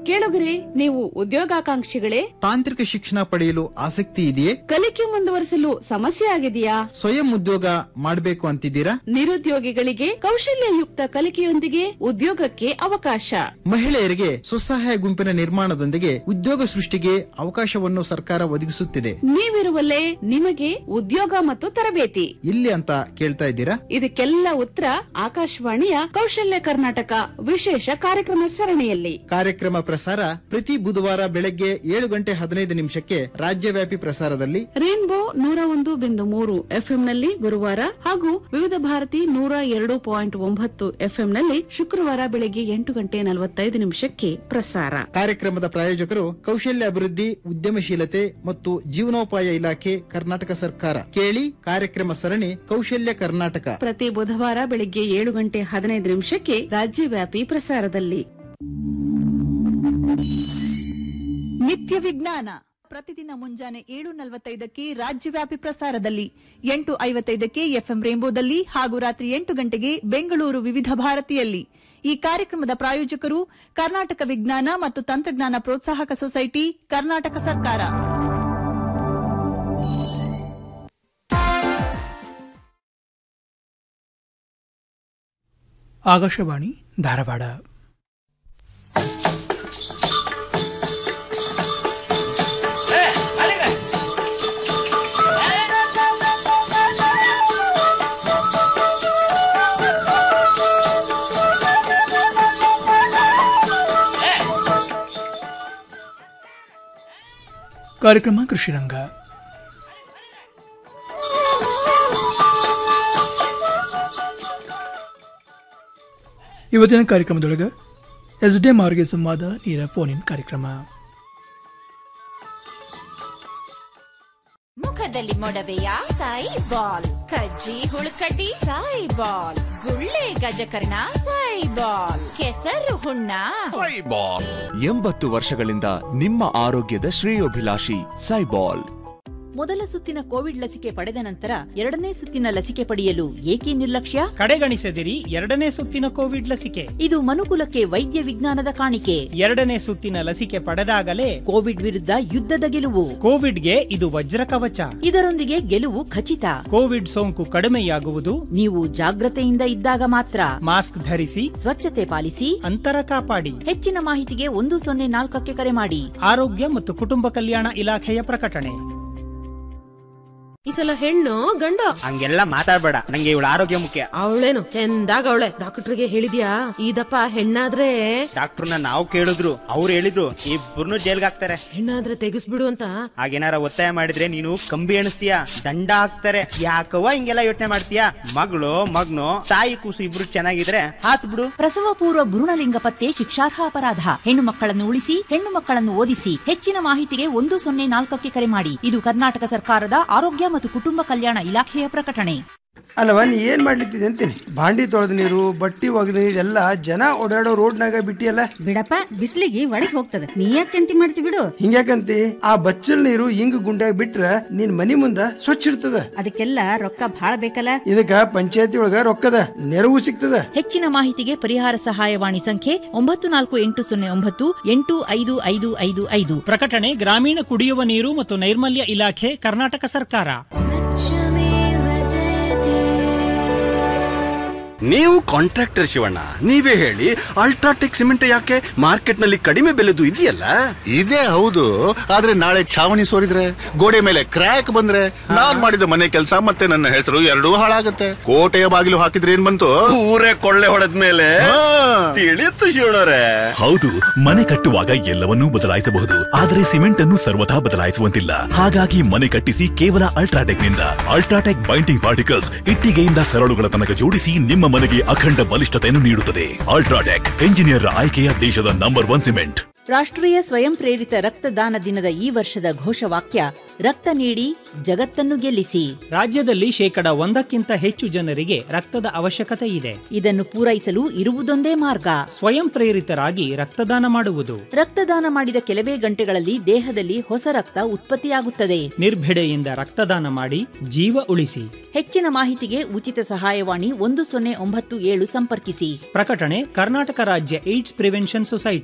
ಕೇಳುಗರೆ ನೀವು ಉದ್ಯೋಗಾಕಾಂಕ್ಷಿಗಳೇ ತಾಂತ್ರಿಕ ಶಿಕ್ಷಣ ಪಡೆಯಲು ಆಸಕ್ತಿ ಇದೆಯೇ ಕಲಿಕೆ ಮುಂದುವರಿಸಲು ಸಮಸ್ಯೆ ಆಗಿದೆಯಾ ಸ್ವಯಂ ಉದ್ಯೋಗ ಮಾಡಬೇಕು ಅಂತಿದ್ದೀರಾ ನಿರುದ್ಯೋಗಿಗಳಿಗೆ ಕೌಶಲ್ಯಯುಕ್ತ ಕಲಿಕೆಯೊಂದಿಗೆ ಉದ್ಯೋಗಕ್ಕೆ ಅವಕಾಶ ಮಹಿಳೆಯರಿಗೆ ಸ್ವಸಹಾಯ ಗುಂಪಿನ ನಿರ್ಮಾಣದೊಂದಿಗೆ ಉದ್ಯೋಗ ಸೃಷ್ಟಿಗೆ ಅವಕಾಶವನ್ನು ಸರ್ಕಾರ ಒದಗಿಸುತ್ತಿದೆ ನೀವಿರುವಲ್ಲೇ ನಿಮಗೆ ಉದ್ಯೋಗ ಮತ್ತು ತರಬೇತಿ ಇಲ್ಲಿ ಅಂತ ಕೇಳ್ತಾ ಇದ್ದೀರಾ ಇದಕ್ಕೆಲ್ಲ ಉತ್ತರ ಆಕಾಶವಾಣಿಯ ಕೌಶಲ್ಯ ಕರ್ನಾಟಕ ವಿಶೇಷ ಕಾರ್ಯಕ್ರಮ ಸರಣಿಯಲ್ಲಿ ಕಾರ್ಯಕ್ರಮ ಪ್ರಸಾರ ಪ್ರತಿ ಬುಧವಾರ ಬೆಳಗ್ಗೆ ಏಳು ಗಂಟೆ ಹದಿನೈದು ನಿಮಿಷಕ್ಕೆ ರಾಜ್ಯವ್ಯಾಪಿ ಪ್ರಸಾರದಲ್ಲಿ ರೇನ್ಬೋ ನೂರ ಒಂದು ಬಿಂದು ಮೂರು ಎಫ್ಎಂನಲ್ಲಿ ಗುರುವಾರ ಹಾಗೂ ವಿವಿಧ ಭಾರತಿ ನೂರ ಎರಡು ಪಾಯಿಂಟ್ ಒಂಬತ್ತು ಎಫ್ಎಂನಲ್ಲಿ ಶುಕ್ರವಾರ ಬೆಳಗ್ಗೆ ಎಂಟು ಗಂಟೆ ನಲವತ್ತೈದು ನಿಮಿಷಕ್ಕೆ ಪ್ರಸಾರ ಕಾರ್ಯಕ್ರಮದ ಪ್ರಾಯೋಜಕರು ಕೌಶಲ್ಯ ಅಭಿವೃದ್ಧಿ ಉದ್ಯಮಶೀಲತೆ ಮತ್ತು ಜೀವನೋಪಾಯ ಇಲಾಖೆ ಕರ್ನಾಟಕ ಸರ್ಕಾರ ಕೇಳಿ ಕಾರ್ಯಕ್ರಮ ಸರಣಿ ಕೌಶಲ್ಯ ಕರ್ನಾಟಕ ಪ್ರತಿ ಬುಧವಾರ ಬೆಳಗ್ಗೆ ಏಳು ಗಂಟೆ ಹದಿನೈದು ನಿಮಿಷಕ್ಕೆ ರಾಜ್ಯವ್ಯಾಪಿ ಪ್ರಸಾರದಲ್ಲಿ ನಿತ್ಯ ವಿಜ್ಞಾನ ಪ್ರತಿದಿನ ಮುಂಜಾನೆ ಏಳು ನಲವತ್ತೈದಕ್ಕೆ ರಾಜ್ಯವ್ಯಾಪಿ ಪ್ರಸಾರದಲ್ಲಿ ಎಂಟು ಐವತ್ತೈದಕ್ಕೆ ಎಫ್ಎಂ ರೇಂಬೋದಲ್ಲಿ ಹಾಗೂ ರಾತ್ರಿ ಎಂಟು ಗಂಟೆಗೆ ಬೆಂಗಳೂರು ವಿವಿಧ ಭಾರತಿಯಲ್ಲಿ ಈ ಕಾರ್ಯಕ್ರಮದ ಪ್ರಾಯೋಜಕರು ಕರ್ನಾಟಕ ವಿಜ್ಞಾನ ಮತ್ತು ತಂತ್ರಜ್ಞಾನ ಪ್ರೋತ್ಸಾಹಕ ಸೊಸೈಟಿ ಕರ್ನಾಟಕ ಸರ್ಕಾರ ಆಕಾಶವಾಣಿ ಧಾರವಾಡ ಕಾರ್ಯಕ್ರಮ ಕೃಷಿರಂಗ ಇವತ್ತಿನ ಕಾರ್ಯಕ್ರಮದೊಳಗೆ ಎಸ್ ಡಿ ಮಾರ್ಗೆ ಸಂವಾದ ನೇರ ಫೋನ್ ಇನ್ ಕಾರ್ಯಕ್ರಮ ಮುಖದಲ್ಲಿ ಮೊಡವೆಯ ಸಾಯಿ ಬಾಲ್ ಕಜ್ಜಿ ಹುಳುಕಡ್ಡಿ ಸಾಯಿ ಬಾಲ್ ಗುಳ್ಳೆ ಗಜಕರ್ಣ ಸಾಯಿ ಬಾಲ್ ಕೆಸರು ಹುಣ್ಣ ಎಂಬತ್ತು ವರ್ಷಗಳಿಂದ ನಿಮ್ಮ ಆರೋಗ್ಯದ ಶ್ರೇಯೋಭಿಲಾಷಿ ಸೈಬಾಲ್ ಮೊದಲ ಸುತ್ತಿನ ಕೋವಿಡ್ ಲಸಿಕೆ ಪಡೆದ ನಂತರ ಎರಡನೇ ಸುತ್ತಿನ ಲಸಿಕೆ ಪಡೆಯಲು ಏಕೆ ನಿರ್ಲಕ್ಷ್ಯ ಕಡೆಗಣಿಸದಿರಿ ಎರಡನೇ ಸುತ್ತಿನ ಕೋವಿಡ್ ಲಸಿಕೆ ಇದು ಮನುಕುಲಕ್ಕೆ ವೈದ್ಯ ವಿಜ್ಞಾನದ ಕಾಣಿಕೆ ಎರಡನೇ ಸುತ್ತಿನ ಲಸಿಕೆ ಪಡೆದಾಗಲೇ ಕೋವಿಡ್ ವಿರುದ್ಧ ಯುದ್ಧದ ಗೆಲುವು ಕೋವಿಡ್ಗೆ ಇದು ವಜ್ರ ಕವಚ ಇದರೊಂದಿಗೆ ಗೆಲುವು ಖಚಿತ ಕೋವಿಡ್ ಸೋಂಕು ಕಡಿಮೆಯಾಗುವುದು ನೀವು ಜಾಗ್ರತೆಯಿಂದ ಇದ್ದಾಗ ಮಾತ್ರ ಮಾಸ್ಕ್ ಧರಿಸಿ ಸ್ವಚ್ಛತೆ ಪಾಲಿಸಿ ಅಂತರ ಕಾಪಾಡಿ ಹೆಚ್ಚಿನ ಮಾಹಿತಿಗೆ ಒಂದು ಸೊನ್ನೆ ನಾಲ್ಕಕ್ಕೆ ಕರೆ ಮಾಡಿ ಆರೋಗ್ಯ ಮತ್ತು ಕುಟುಂಬ ಕಲ್ಯಾಣ ಇಲಾಖೆಯ ಪ್ರಕಟಣೆ ಈ ಸಲ ಹೆಣ್ಣು ಗಂಡು ಹಂಗೆಲ್ಲ ಮಾತಾಡ್ಬೇಡ ನಂಗೆ ಇವಳ ಆರೋಗ್ಯ ಮುಖ್ಯ ಅವಳೇನು ಚಂದಾಗ ಅವಳೆ ಡಾಕ್ಟರ್ಗೆ ಹೇಳಿದ್ಯಾ ಇದಪ್ಪ ಹೆಣ್ಣಾದ್ರೆ ಡಾಕ್ಟರ್ನ ನಾವು ಕೇಳಿದ್ರು ಅವ್ರು ಹೇಳಿದ್ರು ಇಬ್ಬರನ್ನು ಜೈಲ್ಗೆ ಹಾಕ್ತಾರೆ ಹೆಣ್ಣಾದ್ರೆ ತೆಗಿಸ್ಬಿಡು ಅಂತ ಹಾಗೇನಾರ ಒತ್ತಾಯ ಮಾಡಿದ್ರೆ ನೀನು ಕಂಬಿ ಎಣಿಸ್ತೀಯ ದಂಡ ಹಾಕ್ತಾರೆ ಯಾಕವ್ವ ಹಿಂಗೆಲ್ಲ ಯೋಚನೆ ಮಾಡ್ತೀಯ ಮಗಳು ಮಗ್ನು ತಾಯಿ ಕೂಸು ಇಬ್ರು ಚೆನ್ನಾಗಿದ್ರೆ ಹಾತ್ ಬಿಡು ಪ್ರಸವ ಪೂರ್ವ ಭ್ರೂಣಲಿಂಗ ಪತ್ತೆ ಶಿಕ್ಷಾರ್ಹ ಅಪರಾಧ ಹೆಣ್ಣು ಮಕ್ಕಳನ್ನು ಉಳಿಸಿ ಹೆಣ್ಣು ಮಕ್ಕಳನ್ನು ಓದಿಸಿ ಹೆಚ್ಚಿನ ಮಾಹಿತಿಗೆ ಒಂದು ಸೊನ್ನೆ ನಾಲ್ಕಕ್ಕೆ ಕರೆ ಮಾಡಿ ಇದು ಕರ್ನಾಟಕ ಸರ್ಕಾರದ ಆರೋಗ್ಯ ಮತ್ತು ಕುಟುಂಬ ಕಲ್ಯಾಣ ಇಲಾಖೆಯ ಪ್ರಕಟಣೆ ಅಲ್ಲವ ನೀ ಏನ್ ಮಾಡ್ಲಿತ್ತಿದೆ ಅಂತೀನಿ ಬಾಂಡಿ ತೊಳೆದ ನೀರು ಬಟ್ಟಿ ಒಗೆದ ನೀರು ಎಲ್ಲ ಜನ ಓಡಾಡೋ ರೋಡ್ನಾಗ ಬಿಟ್ಟಿಯಲ್ಲ ಬಿಡಪ್ಪ ಬಿಸಿಲಿಗೆ ಒಳಗ್ ಹೋಗ್ತದೆ ನೀ ಯಾಕೆ ಚಿಂತೆ ಮಾಡ್ತಿ ಬಿಡು ಹಿಂಗ್ಯಾಕಂತಿ ಆ ಬಚ್ಚಲ್ ನೀರು ಹಿಂಗ್ ಗುಂಡ್ಯಾಗ ಬಿಟ್ರ ನಿನ್ ಮನಿ ಮುಂದ ಸ್ವಚ್ಛ ಇರ್ತದ ಅದಕ್ಕೆಲ್ಲ ರೊಕ್ಕ ಭಾಳ ಬೇಕಲ್ಲ ಇದಕ್ಕ ಪಂಚಾಯತಿ ಒಳಗ ರೊಕ್ಕದ ನೆರವು ಸಿಗ್ತದ ಹೆಚ್ಚಿನ ಮಾಹಿತಿಗೆ ಪರಿಹಾರ ಸಹಾಯವಾಣಿ ಸಂಖ್ಯೆ ಒಂಬತ್ತು ನಾಲ್ಕು ಎಂಟು ಸೊನ್ನೆ ಒಂಬತ್ತು ಎಂಟು ಐದು ಐದು ಐದು ಐದು ಪ್ರಕಟಣೆ ಗ್ರಾಮೀಣ ಕುಡಿಯುವ ನೀರು ಮತ್ತು ನೈರ್ಮಲ್ಯ ಇಲಾಖೆ ಕರ್ನಾಟಕ ಸರ್ಕಾರ ನೀವು ಕಾಂಟ್ರಾಕ್ಟರ್ ಶಿವಣ್ಣ ನೀವೇ ಹೇಳಿ ಅಲ್ಟ್ರಾಟೆಕ್ ಸಿಮೆಂಟ್ ಯಾಕೆ ಮಾರ್ಕೆಟ್ ನಲ್ಲಿ ಕಡಿಮೆ ಬೆಲೆದು ಇದೆಯಲ್ಲ ಇದೇ ಹೌದು ಆದ್ರೆ ನಾಳೆ ಛಾವಣಿ ಸೋರಿದ್ರೆ ಗೋಡೆ ಮೇಲೆ ಕ್ರ್ಯಾಕ್ ಬಂದ್ರೆ ನಾನ್ ಮಾಡಿದ ಮನೆ ಕೆಲಸ ಮತ್ತೆ ನನ್ನ ಹೆಸರು ಎರಡೂ ಹಾಳಾಗತ್ತೆ ಕೋಟೆಯ ಬಾಗಿಲು ಹಾಕಿದ್ರೆ ಏನ್ ಬಂತು ಊರೇ ಕೊಳ್ಳೆ ಹೊಡೆದ ಮೇಲೆ ತಿಳಿಯುತ್ತು ಶಿವಣ್ಣರೇ ಹೌದು ಮನೆ ಕಟ್ಟುವಾಗ ಎಲ್ಲವನ್ನೂ ಬದಲಾಯಿಸಬಹುದು ಆದರೆ ಸಿಮೆಂಟ್ ಅನ್ನು ಸರ್ವಥಾ ಬದಲಾಯಿಸುವಂತಿಲ್ಲ ಹಾಗಾಗಿ ಮನೆ ಕಟ್ಟಿಸಿ ಕೇವಲ ಅಲ್ಟ್ರಾಟೆಕ್ ನಿಂದ ಅಲ್ಟ್ರಾಟೆಕ್ ಬೈಂಡಿಂಗ್ ಪಾರ್ಟಿಕಲ್ಸ್ ಇಟ್ಟಿಗೆಯಿಂದ ಸರಳುಗಳ ತನಕ ಜೋಡಿಸಿ ನಿಮ್ಮ ಮನೆಗೆ ಅಖಂಡ ಬಲಿಷ್ಠತೆಯನ್ನು ನೀಡುತ್ತದೆ ಅಲ್ಟ್ರಾಟೆಕ್ ಎಂಜಿನಿಯರ್ ಆಯ್ಕೆಯ ದೇಶದ ನಂಬರ್ ಒನ್ ಸಿಮೆಂಟ್ ರಾಷ್ಟ್ರೀಯ ಸ್ವಯಂ ಪ್ರೇರಿತ ರಕ್ತದಾನ ದಿನದ ಈ ವರ್ಷದ ಘೋಷವಾಕ್ಯ ರಕ್ತ ನೀಡಿ ಜಗತ್ತನ್ನು ಗೆಲ್ಲಿಸಿ ರಾಜ್ಯದಲ್ಲಿ ಶೇಕಡ ಒಂದಕ್ಕಿಂತ ಹೆಚ್ಚು ಜನರಿಗೆ ರಕ್ತದ ಅವಶ್ಯಕತೆ ಇದೆ ಇದನ್ನು ಪೂರೈಸಲು ಇರುವುದೊಂದೇ ಮಾರ್ಗ ಸ್ವಯಂ ಪ್ರೇರಿತರಾಗಿ ರಕ್ತದಾನ ಮಾಡುವುದು ರಕ್ತದಾನ ಮಾಡಿದ ಕೆಲವೇ ಗಂಟೆಗಳಲ್ಲಿ ದೇಹದಲ್ಲಿ ಹೊಸ ರಕ್ತ ಉತ್ಪತ್ತಿಯಾಗುತ್ತದೆ ನಿರ್ಭಿಡೆಯಿಂದ ರಕ್ತದಾನ ಮಾಡಿ ಜೀವ ಉಳಿಸಿ ಹೆಚ್ಚಿನ ಮಾಹಿತಿಗೆ ಉಚಿತ ಸಹಾಯವಾಣಿ ಒಂದು ಸೊನ್ನೆ ಒಂಬತ್ತು ಏಳು ಸಂಪರ್ಕಿಸಿ ಪ್ರಕಟಣೆ ಕರ್ನಾಟಕ ರಾಜ್ಯ AIDS prevention society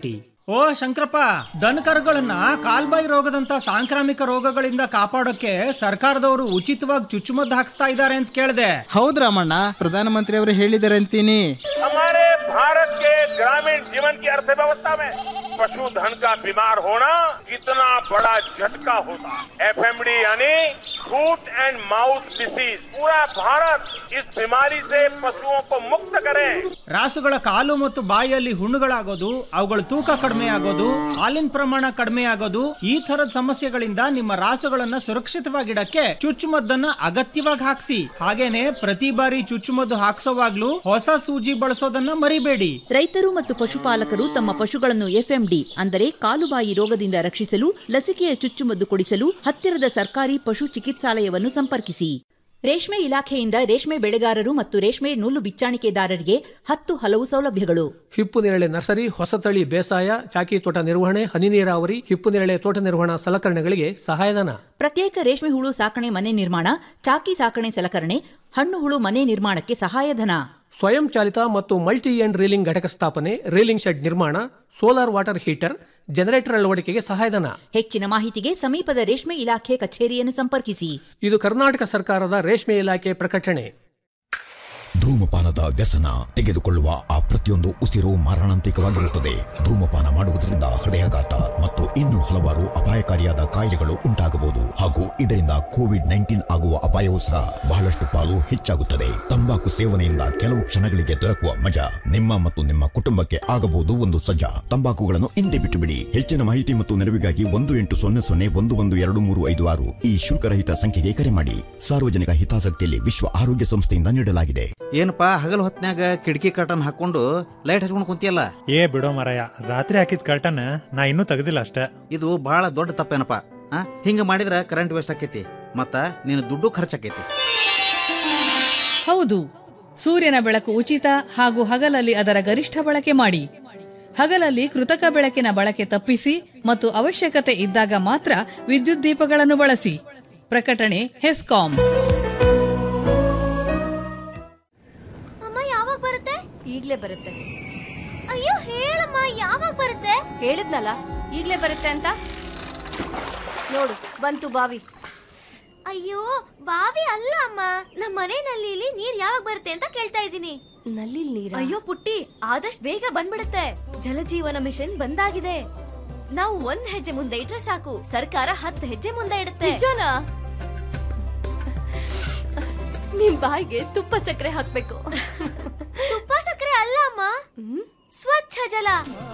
O Shankarappa ದನಕರುಗಳನ್ನ ಕಾಲ್ಬಾಯಿ ರೋಗದಂತ ಸಾಂಕ್ರಾಮಿಕ ರೋಗಗಳಿಂದ ಕಾಪಾಡೋಕೆ ಸರ್ಕಾರದವರು ಉಚಿತವಾಗಿ ಚುಚ್ಚುಮದ್ದು ಹಾಕ್ಸ್ತಾ ಇದ್ದಾರೆ ಅಂತ ಕೇಳಿದೆ ಹೌದ್ ರಾಮಣ್ಣ ಪ್ರಧಾನಮಂತ್ರಿ ಅವರು ಹೇಳಿದ್ದಾರೆ ಅಂತೀನಿ हमारे भारत के ग्रामीण जीवन की अर्थव्यवस्था में पशुधन का बीमार होना कितना बड़ा झटका होता है एफएमडी यानी फूट एंड माउथ डिसीज पूरा भारत इस बीमारी से पशुओं को मुक्त करे ರಾಸುಗಳ ಕಾಲು ಮತ್ತು ಬಾಯಿಯಲ್ಲಿ ಹುಣ್ಣುಗಳಾಗೋದು ಅವುಗಳ ತೂಕ ಕಡಿಮೆ ಆಗೋದು ಹಾಲಿನ ಪ್ರಮಾಣ ಕಡಿಮೆ ಆಗೋದು ಈ ತರದ ಸಮಸ್ಯೆಗಳಿಂದ ನಿಮ್ಮ ರಾಸುಗಳನ್ನ ಸುರಕ್ಷಿತವಾಗಿಡಕ್ಕೆ ಚುಚ್ಚುಮದ್ದನ್ನ ಅಗತ್ಯವಾಗಿ ಹಾಕ್ಸಿ ಹಾಗೇನೆ ಪ್ರತಿ ಬಾರಿ ಚುಚ್ಚುಮದ್ದು ಹಾಕ್ಸೋವಾಗ್ಲೂ ಹೊಸ ಸೂಜಿ ಬಳಸೋದನ್ನ ಮರಿಬೇಡಿ ರೈತರು ಮತ್ತು ಪಶುಪಾಲಕರು ತಮ್ಮ ಪಶುಗಳನ್ನು ಎಫ್ಎಂಡಿ ಅಂದರೆ ಕಾಲುಬಾಯಿ ರೋಗದಿಂದ ರಕ್ಷಿಸಲು ಲಸಿಕೆಯ ಚುಚ್ಚುಮದ್ದು ಕೊಡಿಸಲು ಹತ್ತಿರದ ಸರ್ಕಾರಿ ಪಶು ಚಿಕಿತ್ಸಾಲಯವನ್ನು ಸಂಪರ್ಕಿಸಿ ರೇಷ್ಮೆ ಇಲಾಖೆಯಿಂದ ರೇಷ್ಮೆ ಬೆಳೆಗಾರರು ಮತ್ತು ರೇಷ್ಮೆ ನೂಲು ಬಿಚ್ಚಾಣಿಕೆದಾರರಿಗೆ ಹತ್ತು ಹಲವು ಸೌಲಭ್ಯಗಳು ಹಿಪ್ಪು ನೇರಳೆ ನರ್ಸರಿ ಹೊಸತಳಿ ಬೇಸಾಯ ಚಾಕಿ ತೋಟ ನಿರ್ವಹಣೆ ಹನಿ ನೀರಾವರಿ ಹಿಪ್ಪು ನೇರಳೆ ತೋಟ ನಿರ್ವಹಣಾ ಸಲಕರಣೆಗಳಿಗೆ ಸಹಾಯಧನ ಪ್ರತ್ಯೇಕ ರೇಷ್ಮೆ ಹುಳು ಸಾಕಣೆ ಮನೆ ನಿರ್ಮಾಣ ಚಾಕಿ ಸಾಕಣೆ ಸಲಕರಣೆ ಹಣ್ಣು ಹುಳು ಮನೆ ನಿರ್ಮಾಣಕ್ಕೆ ಸಹಾಯಧನ ಸ್ವಯಂ ಚಾಲಿತ ಮತ್ತು ಮಲ್ಟಿ ಎಂಡ್ ರೀಲಿಂಗ್ ಘಟಕ ಸ್ಥಾಪನೆ ರೀಲಿಂಗ್ ಶೆಡ್ ನಿರ್ಮಾಣ ಸೋಲಾರ್ ವಾಟರ್ ಹೀಟರ್ ಜನರೇಟರ್ ಅಳವಡಿಕೆಗೆ ಸಹಾಯಧನ ಹೆಚ್ಚಿನ ಮಾಹಿತಿಗೆ ಸಮೀಪದ ರೇಷ್ಮೆ ಇಲಾಖೆ ಕಚೇರಿಯನ್ನು ಸಂಪರ್ಕಿಸಿ ಇದು ಕರ್ನಾಟಕ ಸರ್ಕಾರದ ರೇಷ್ಮೆ ಇಲಾಖೆ ಪ್ರಕಟಣೆ ಧೂಮಪಾನದ ವ್ಯಸನ ತೆಗೆದುಕೊಳ್ಳುವ ಆ ಪ್ರತಿಯೊಂದು ಉಸಿರು ಮಾರಣಾಂತಿಕವಾಗಿರುತ್ತದೆ ಧೂಮಪಾನ ಮಾಡುವುದರಿಂದ ಹೃದಯಾಘಾತ ಮತ್ತು ಇನ್ನೂ ಹಲವಾರು ಅಪಾಯಕಾರಿಯಾದ ಕಾಯಿಲೆಗಳು ಉಂಟಾಗಬಹುದು ಹಾಗೂ ಇದರಿಂದ ಕೋವಿಡ್ ನೈನ್ಟೀನ್ ಆಗುವ ಅಪಾಯವೂ ಸಹ ಬಹಳಷ್ಟು ಪಾಲು ಹೆಚ್ಚಾಗುತ್ತದೆ ತಂಬಾಕು ಸೇವನೆಯಿಂದ ಕೆಲವು ಕ್ಷಣಗಳಿಗೆ ದೊರಕುವ ಮಜಾ ನಿಮ್ಮ ಮತ್ತು ನಿಮ್ಮ ಕುಟುಂಬಕ್ಕೆ ಆಗಬಹುದು ಒಂದು ಸಜ್ಜಾ ತಂಬಾಕುಗಳನ್ನು ಹಿಂದೆ ಬಿಟ್ಟು ಬಿಡಿ ಹೆಚ್ಚಿನ ಮಾಹಿತಿ ಮತ್ತು ನೆರವಿಗಾಗಿ ಒಂದು ಎಂಟು ಸೊನ್ನೆ ಸೊನ್ನೆ ಒಂದು ಒಂದು ಎರಡು ಮೂರು ಐದು ಆರು ಈ ಶುಲ್ಕರಹಿತ ಸಂಖ್ಯೆಗೆ ಕರೆ ಮಾಡಿ ಸಾರ್ವಜನಿಕ ಹಿತಾಸಕ್ತಿಯಲ್ಲಿ ವಿಶ್ವ ಆರೋಗ್ಯ ಸಂಸ್ಥೆಯಿಂದ ನೀಡಲಾಗಿದೆ ಏನಪ್ಪಾ ಹಗಲ್ ಹೊತ್ನ್ಯಾಗ ಕಿಟಕಿ ಕರ್ಟನ್ ಹಾಕೊಂಡು ಲೈಟ್ ಹಚ್ಕೊಂಡು ಕುಂತಿಯಲ್ಲ ಏ ಬಿಡೋ ಮರಯ ರಾತ್ರಿ ಹಾಕಿದ ಕರ್ಟನ್ ನಾ ಇನ್ನೂ ತೆಗ್ದಿಲ್ಲ ಅಷ್ಟೇ ಇದು ಬಹಳ ದೊಡ್ಡ ತಪ್ಪೇನಪ್ಪ ಆ ಹಿಂಗ ಮಾಡಿದ್ರ ಕರೆಂಟ್ ವೇಸ್ಟ್ ಆಕೈತಿ ಮತ್ತ ನಿನ್ನ ದುಡ್ಡು ಖರ್ಚಾಕೈತಿ ಹೌದು ಸೂರ್ಯನ ಬೆಳಕು ಉಚಿತ ಹಾಗೂ ಹಗಲಲ್ಲಿ ಅದರ ಗರಿಷ್ಠ ಬಳಕೆ ಮಾಡಿ ಹಗಲಲ್ಲಿ ಕೃತಕ ಬೆಳಕಿನ ಬಳಕೆ ತಪ್ಪಿಸಿ ಮತ್ತು ಅವಶ್ಯಕತೆ ಇದ್ದಾಗ ಮಾತ್ರ ವಿದ್ಯುತ್ ದೀಪಗಳನ್ನು ಬಳಸಿ ಪ್ರಕಟಣೆ ಹೆಸ್ಕಾಂ ಅಮ್ಮ ಯಾವಾಗ ಬರುತ್ತೆ ಈಗ್ಲೇ ಬರುತ್ತೆ ಅಯ್ಯೋ ಹೇಳಮ್ಮ ಯಾವಾಗ ಬರುತ್ತೆ ಹೇಳಿದ್ನಲ್ಲ ಈಗ್ಲೇ ಬರುತ್ತೆ ಅಂತ ನೋಡು ಬಂತು ಬಾವಿ ಅಯ್ಯೋ ಬಾವಿ ಅಲ್ಲ ಅಮ್ಮ ನಮ್ಮ ಮನೆ ನಲ್ಲಿಲಿ ನೀರ್ ಯಾವಾಗ ಬರುತ್ತೆ ಅಂತ ಕೇಳ್ತಾ ಇದ್ದೀನಿ ನಲ್ಲಿ ನೀರ ಅಯ್ಯೋ ಪುಟ್ಟಿ ಆದಷ್ಟು ಬೇಗ ಬಂದ್ಬಿಡುತ್ತೆ ಜಲಜೀವನ ಮಿಷನ್ ಬಂದಾಗಿದೆ ನಾವು ಒಂದ್ ಹೆಜ್ಜೆ ಮುಂದೆ ಇಟ್ರೆ ಸಾಕು ಸರ್ಕಾರ ಹತ್ತು ಹೆಜ್ಜೆ ಮುಂದೆ ಇಡುತ್ತೆ ನಿಜನಾ ನಿಮ್ ಬಾಯಿಗೆ ತುಪ್ಪ ಸಕ್ಕರೆ ಹಾಕ್ಬೇಕು ತುಪ್ಪ ಸಕ್ಕರೆ ಅಲ್ಲ ಅಮ್ಮ ಸ್ವಚ್ಛ ಜಲ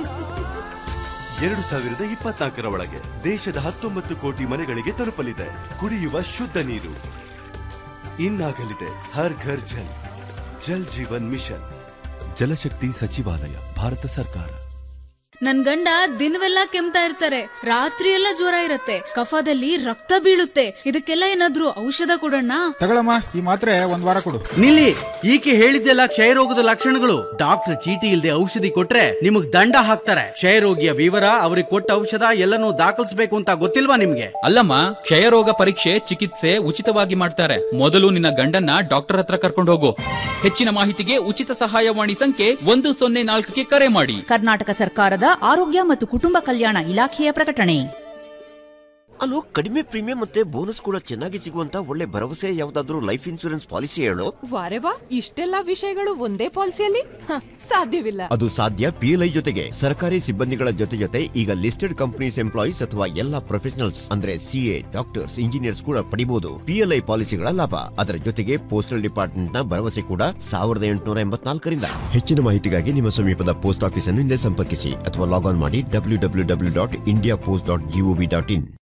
ಎರಡು ಸಾವಿರದ ಇಪ್ಪತ್ನಾಲ್ಕರ ಒಳಗೆ ದೇಶದ ಹತ್ತೊಂಬತ್ತು ಕೋಟಿ ಮನೆಗಳಿಗೆ ತಲುಪಲಿದೆ ಕುಡಿಯುವ ಶುದ್ಧ ನೀರು ಇನ್ನಾಗಲಿದೆ ಹರ್ ಘರ್ ಜಲ್ ಜಲ್ ಜೀವನ್ ಮಿಷನ್ ಜಲಶಕ್ತಿ ಸಚಿವಾಲಯ ಭಾರತ ಸರ್ಕಾರ ನನ್ ಗಂಡ ದಿನವೆಲ್ಲ ಕೆಮ್ತಾ ಇರ್ತಾರೆ ರಾತ್ರಿ ಎಲ್ಲ ಜ್ವರ ಇರತ್ತೆ ಕಫದಲ್ಲಿ ರಕ್ತ ಬೀಳುತ್ತೆ ಇದಕ್ಕೆಲ್ಲ ಏನಾದ್ರೂ ಔಷಧ ಕೊಡೋಣ ತಗೊಳಮ್ಮ ಈ ಮಾತ್ರೆ ಒಂದ್ ವಾರ ಕೊಡು ನಿಲ್ಲಿ ಈಕೆ ಹೇಳಿದ್ದೆಲ್ಲ ಕ್ಷಯರೋಗದ ಲಕ್ಷಣಗಳು ಡಾಕ್ಟರ್ ಚೀಟಿ ಇಲ್ಲದೆ ಔಷಧಿ ಕೊಟ್ರೆ ನಿಮಗ್ ದಂಡ ಹಾಕ್ತಾರೆ ಕ್ಷಯರೋಗಿಯ ವಿವರ ಅವ್ರಿಗೆ ಕೊಟ್ಟ ಔಷಧ ಎಲ್ಲನೂ ದಾಖಲಿಸಬೇಕು ಅಂತ ಗೊತ್ತಿಲ್ವಾ ನಿಮ್ಗೆ ಅಲ್ಲಮ್ಮ ಕ್ಷಯರೋಗ ಪರೀಕ್ಷೆ ಚಿಕಿತ್ಸೆ ಉಚಿತವಾಗಿ ಮಾಡ್ತಾರೆ ಮೊದಲು ನಿನ್ನ ಗಂಡನ್ನ ಡಾಕ್ಟರ್ ಹತ್ರ ಕರ್ಕೊಂಡು ಹೋಗು ಹೆಚ್ಚಿನ ಮಾಹಿತಿಗೆ ಉಚಿತ ಸಹಾಯವಾಣಿ ಸಂಖ್ಯೆ ಒಂದು ಸೊನ್ನೆ ನಾಲ್ಕಕ್ಕೆ ಕರೆ ಮಾಡಿ ಕರ್ನಾಟಕ ಸರ್ಕಾರದ ಆರೋಗ್ಯ ಮತ್ತು ಕುಟುಂಬ ಕಲ್ಯಾಣ ಇಲಾಖೆಯ ಪ್ರಕಟಣೆ ಅಲ್ಲೋ ಕಡಿಮೆ ಪ್ರೀಮಿಯಂ ಮತ್ತೆ ಬೋನಸ್ ಕೂಡ ಚೆನ್ನಾಗಿ ಸಿಗುವಂತ ಒಳ್ಳೆ ಭರವಸೆ ಯಾವ್ದಾದ್ರು ಲೈಫ್ ಇನ್ಶೂರೆನ್ಸ್ ಪಾಲಿಸಿ ಹೇಳು ವಾರೆ ವಾ ಇಷ್ಟೆಲ್ಲ ವಿಷಯಗಳು ಒಂದೇ ಪಾಲಿಸಿಯಲ್ಲಿ ಹ, ಸಾಧ್ಯವಿಲ್ಲ ಅದು ಸಾಧ್ಯ ಪಿಎಲ್ಐ ಜೊತೆಗೆ ಸರ್ಕಾರಿ ಸಿಬ್ಬಂದಿಗಳ ಜೊತೆ ಜೊತೆ ಈಗ ಲಿಸ್ಟೆಡ್ ಕಂಪನೀಸ್ ಎಂಪ್ಲಾಯೀಸ್ ಅಥವಾ ಎಲ್ಲಾ ಪ್ರೊಫೆಷನಲ್ಸ್ ಅಂದ್ರೆ ಸಿಎ ಡಾಕ್ಟರ್ಸ್ ಇಂಜಿನಿಯರ್ಸ್ ಕೂಡ ಪಡಿಬಹುದು ಪಿಎಲ್ಐ ಪಾಲಿಸಿಗಳ ಲಾಭ ಅದರ ಜೊತೆಗೆ ಪೋಸ್ಟಲ್ ಡಿಪಾರ್ಟ್ಮೆಂಟ್ ನ ಭರವಸೆ ಕೂಡ ಸಾವಿರದ ಎಂಟುನೂರ ಎಂಬತ್ನಾಲ್ಕರಿಂದ ಹೆಚ್ಚಿನ ಮಾಹಿತಿಗಾಗಿ ನಿಮ್ಮ ಸಮೀಪದ ಪೋಸ್ಟ್ ಆಫೀಸ್ ಅನ್ನು ಹಿಂದೆ ಸಂಪರ್ಕಿಸಿ ಅಥವಾ ಲಾಗ್ ಆನ್ ಮಾಡಿ W W W dot India post dot gov dot in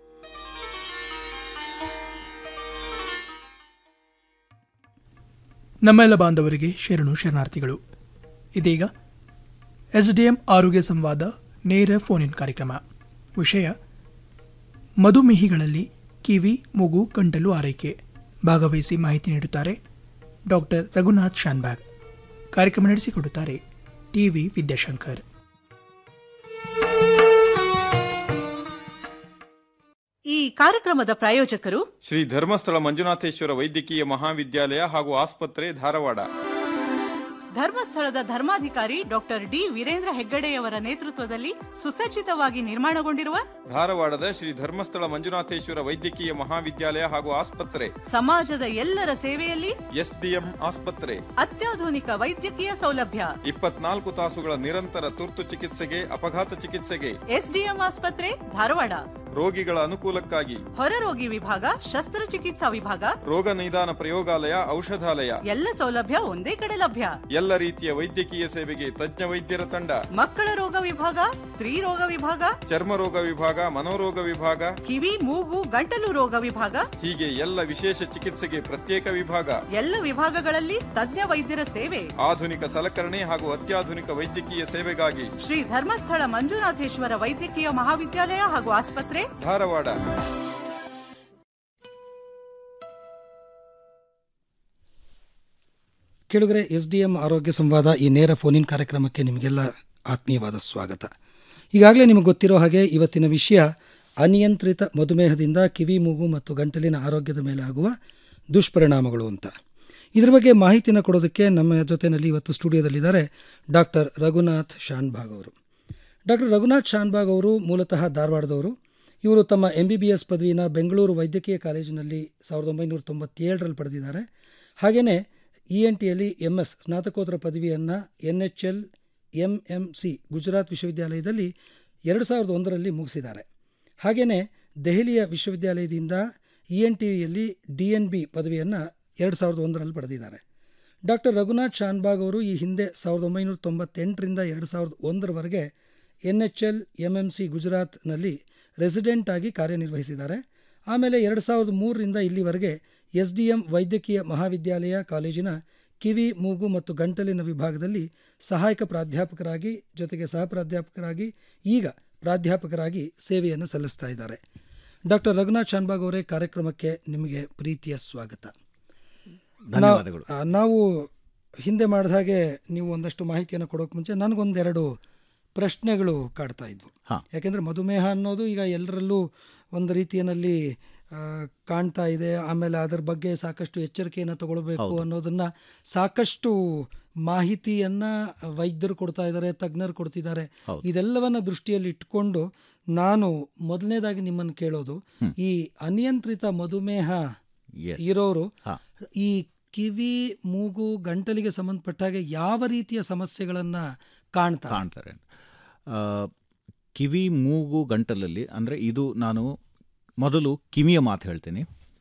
ನಮ್ಮೆಲ್ಲ ಬಾಂಧವರಿಗೆ ಶರಣು ಶರಣಾರ್ಥಿಗಳು ಇದೀಗ ಎಸ್ಡಿಎಂ ಆರೋಗ್ಯ ಸಂವಾದ ನೇರ ಫೋನ್ ಇನ್ ಕಾರ್ಯಕ್ರಮ ವಿಷಯ ಮಧುಮೇಹಿಗಳಲ್ಲಿ ಕಿವಿ ಮೂಗು ಗಂಟಲು ಆರೈಕೆ ಭಾಗವಹಿಸಿ ಮಾಹಿತಿ ನೀಡುತ್ತಾರೆ ಡಾಕ್ಟರ್ ರಘುನಾಥ್ ಶಾನ್ಬಾಗ್ ಕಾರ್ಯಕ್ರಮ ನಡೆಸಿಕೊಡುತ್ತಾರೆ ಟಿವಿ ವಿದ್ಯಾಶಂಕರ್ ಈ ಕಾರ್ಯಕ್ರಮದ ಪ್ರಾಯೋಜಕರು ಶ್ರೀ ಧರ್ಮಸ್ಥಳ ಮಂಜುನಾಥೇಶ್ವರ ವೈದ್ಯಕೀಯ ಮಹಾವಿದ್ಯಾಲಯ ಹಾಗೂ ಆಸ್ಪತ್ರೆ ಧಾರವಾಡ ಧರ್ಮಸ್ಥಳದ ಧರ್ಮಾಧಿಕಾರಿ ಡಾಕ್ಟರ್ ಡಿ ವೀರೇಂದ್ರ ಹೆಗ್ಗಡೆಯವರ ನೇತೃತ್ವದಲ್ಲಿ ಸುಸಜ್ಜಿತವಾಗಿ ನಿರ್ಮಾಣಗೊಂಡಿರುವ ಧಾರವಾಡದ ಶ್ರೀ ಧರ್ಮಸ್ಥಳ ಮಂಜುನಾಥೇಶ್ವರ ವೈದ್ಯಕೀಯ ಮಹಾವಿದ್ಯಾಲಯ ಹಾಗೂ ಆಸ್ಪತ್ರೆ ಸಮಾಜದ ಎಲ್ಲರ ಸೇವೆಯಲ್ಲಿ ಎಸ್ಡಿಎಂ ಆಸ್ಪತ್ರೆ ಅತ್ಯಾಧುನಿಕ ವೈದ್ಯಕೀಯ ಸೌಲಭ್ಯ ಇಪ್ಪತ್ನಾಲ್ಕು ತಾಸುಗಳ ನಿರಂತರ ತುರ್ತು ಚಿಕಿತ್ಸೆಗೆ ಅಪಘಾತ ಚಿಕಿತ್ಸೆಗೆ ಎಸ್ಡಿಎಂ ಆಸ್ಪತ್ರೆ ಧಾರವಾಡ ರೋಗಿಗಳ ಅನುಕೂಲಕ್ಕಾಗಿ ಹೊರರೋಗಿ ವಿಭಾಗ ಶಸ್ತ್ರಚಿಕಿತ್ಸಾ ವಿಭಾಗ ರೋಗ ನಿದಾನ ಪ್ರಯೋಗಾಲಯ ಔಷಧಾಲಯ ಎಲ್ಲ ಸೌಲಭ್ಯ ಒಂದೇ ಕಡೆ ಲಭ್ಯ ಎಲ್ಲ ರೀತಿಯ ವೈದ್ಯಕೀಯ ಸೇವೆಗೆ ತಜ್ಞ ವೈದ್ಯರ ತಂಡ ಮಕ್ಕಳ ರೋಗ ವಿಭಾಗ ಸ್ತ್ರೀ ರೋಗ ವಿಭಾಗ ಚರ್ಮ ರೋಗ ವಿಭಾಗ ಮನೋರೋಗ ವಿಭಾಗ ಕಿವಿ ಮೂಗು ಗಂಟಲು ರೋಗ ವಿಭಾಗ ಹೀಗೆ ಎಲ್ಲ ವಿಶೇಷ ಚಿಕಿತ್ಸೆಗೆ ಪ್ರತ್ಯೇಕ ವಿಭಾಗ ಎಲ್ಲ ವಿಭಾಗಗಳಲ್ಲಿ ತಜ್ಞ ವೈದ್ಯರ ಸೇವೆ ಆಧುನಿಕ ಸಲಕರಣೆ ಹಾಗೂ ಅತ್ಯಾಧುನಿಕ ವೈದ್ಯಕೀಯ ಸೇವೆಗಾಗಿ ಶ್ರೀ ಧರ್ಮಸ್ಥಳ ಮಂಜುನಾಥೇಶ್ವರ ವೈದ್ಯಕೀಯ ಮಹಾವಿದ್ಯಾಲಯ ಹಾಗೂ ಆಸ್ಪತ್ರೆ ಧಾರವಾಡ ಕೇಳುಗರೆ ಎಸ್ ಡಿ ಎಂ ಆರೋಗ್ಯ ಸಂವಾದ ಈ ನೇರ ಫೋನಿನ್ ಕಾರ್ಯಕ್ರಮಕ್ಕೆ ನಿಮಗೆಲ್ಲ ಆತ್ಮೀಯವಾದ ಸ್ವಾಗತ ಈಗಾಗಲೇ ನಿಮಗೆ ಗೊತ್ತಿರೋ ಹಾಗೆ ಇವತ್ತಿನ ವಿಷಯ ಅನಿಯಂತ್ರಿತ ಮಧುಮೇಹದಿಂದ ಕಿವಿ ಮೂಗು ಮತ್ತು ಗಂಟಲಿನ ಆರೋಗ್ಯದ ಮೇಲೆ ಆಗುವ ದುಷ್ಪರಿಣಾಮಗಳು ಅಂತ ಇದ್ರ ಬಗ್ಗೆ ಮಾಹಿತಿನ ಕೊಡೋದಕ್ಕೆ ನಮ್ಮ ಜೊತೆಯಲ್ಲಿ ಇವತ್ತು ಸ್ಟುಡಿಯೋದಲ್ಲಿದ್ದಾರೆ ಡಾಕ್ಟರ್ ರಘುನಾಥ್ ಶಾನ್ಭಾಗ್ ಅವರು ಡಾಕ್ಟರ್ ರಘುನಾಥ್ ಶಾನ್ಭಾಗ್ ಅವರು ಮೂಲತಃ ಧಾರವಾಡದವರು ಇವರು ತಮ್ಮ ಎಂ ಬಿ ಬಿ ಎಸ್ ಪದವಿನ ಬೆಂಗಳೂರು ವೈದ್ಯಕೀಯ ಕಾಲೇಜಿನಲ್ಲಿ ಸಾವಿರದ ಒಂಬೈನೂರ ತೊಂಬತ್ತೇಳರಲ್ಲಿ ಪಡೆದಿದ್ದಾರೆ ಹಾಗೆಯೇ ಇ ಎನ್ ಟಿಯಲ್ಲಿ ಎಮ್ ಎಸ್ ಸ್ನಾತಕೋತ್ತರ ಪದವಿಯನ್ನು N H L M M C Gujarat ವಿಶ್ವವಿದ್ಯಾಲಯದಲ್ಲಿ ಎರಡು ಸಾವಿರದ ಒಂದರಲ್ಲಿ ಮುಗಿಸಿದ್ದಾರೆ ಹಾಗೆಯೇ ದೆಹಲಿಯ ವಿಶ್ವವಿದ್ಯಾಲಯದಿಂದ ಇ ಎನ್ ಟಿಯಲ್ಲಿ ಡಿ ಎನ್ ಬಿ ಪದವಿಯನ್ನು ಎರಡು ಸಾವಿರದ ಒಂದರಲ್ಲಿ ಪಡೆದಿದ್ದಾರೆ ಡಾಕ್ಟರ್ ರಘುನಾಥ್ ಶಾನ್ಬಾಗ್ ಅವರು ಈ ಹಿಂದೆ ಸಾವಿರದ ಒಂಬೈನೂರ ತೊಂಬತ್ತೆಂಟರಿಂದ ಎರಡು ಸಾವಿರದ ಒಂದರವರೆಗೆ N H L M M C ಗುಜರಾತ್ನಲ್ಲಿ ರೆಸಿಡೆಂಟ್ ಆಗಿ ಕಾರ್ಯನಿರ್ವಹಿಸಿದ್ದಾರೆ ಆಮೇಲೆ ಎರಡು ಸಾವಿರದ ಮೂರರಿಂದ ಇಲ್ಲಿವರೆಗೆ ಎಸ್ ಡಿ ಎಂ ವೈದ್ಯಕೀಯ ಮಹಾವಿದ್ಯಾಲಯ ಕಾಲೇಜಿನ ಕಿವಿ ಮೂಗು ಮತ್ತು ಗಂಟಲಿನ ವಿಭಾಗದಲ್ಲಿ ಸಹಾಯಕ ಪ್ರಾಧ್ಯಾಪಕರಾಗಿ ಜೊತೆಗೆ ಸಹ ಪ್ರಾಧ್ಯಾಪಕರಾಗಿ ಈಗ ಪ್ರಾಧ್ಯಾಪಕರಾಗಿ ಸೇವೆಯನ್ನು ಸಲ್ಲಿಸ್ತಾ ಇದ್ದಾರೆ ಡಾಕ್ಟರ್ ರಘುನಾಥ್ ಶಾನ್ಬಾಗ್ ಅವರೇ ಕಾರ್ಯಕ್ರಮಕ್ಕೆ ನಿಮಗೆ ಪ್ರೀತಿಯ ಸ್ವಾಗತ ಧನ್ಯವಾದಗಳು. ನಾ- ಆ, ನಾವು ಹಿಂದೆ ಮಾಡಿದ ಹಾಗೆ ನೀವು ಒಂದಷ್ಟು ಮಾಹಿತಿಯನ್ನು ಕೊಡೋಕೆ ಮುಂಚೆ ನನಗೊಂದೆರಡು ಪ್ರಶ್ನೆಗಳು ಕಾಡ್ತಾ ಇದ್ವು ಯಾಕೆಂದರೆ ಮಧುಮೇಹ ಅನ್ನೋದು ಈಗ ಎಲ್ಲರಲ್ಲೂ ಒಂದು ರೀತಿಯಲ್ಲಿ ಆ, ಕಾಣ್ತಾ ಇದೆ ಆಮೇಲೆ ಅದರ ಬಗ್ಗೆ ಸಾಕಷ್ಟು ಎಚ್ಚರಿಕೆಯನ್ನು ತಗೊಳ್ಬೇಕು ಹೌದು. ಅನ್ನೋದನ್ನ ಸಾಕಷ್ಟು ಮಾಹಿತಿಯನ್ನ ವೈದ್ಯರು ಕೊಡ್ತಾ ಇದ್ದಾರೆ ತಜ್ಞರು ಕೊಡ್ತಿದ್ದಾರೆ ಹೌದು. ಇದೆಲ್ಲವನ್ನ ದೃಷ್ಟಿಯಲ್ಲಿ ಇಟ್ಕೊಂಡು ನಾನು ಮೊದಲನೇದಾಗಿ ನಿಮ್ಮನ್ನು ಕೇಳೋದು ಈ ಅನಿಯಂತ್ರಿತ ಮಧುಮೇಹ Yes. ಇರೋರು ಹಾ. ಈ ಕಿವಿ ಮೂಗು ಗಂಟಲಿಗೆ ಸಂಬಂಧಪಟ್ಟ ಹಾಗೆ ಯಾವ ರೀತಿಯ ಸಮಸ್ಯೆಗಳನ್ನ ಕಾಣ್ತಾರೆ ಕಾಣ್ತಾರೆ ಆ, ಕಿವಿ ಮೂಗು ಗಂಟಲಲ್ಲಿ ಅಂದರೆ ಇದು ನಾನು ಮೊದಲು ಕಿವಿಯ ಮಾತು ಹೇಳ್ತೀನಿ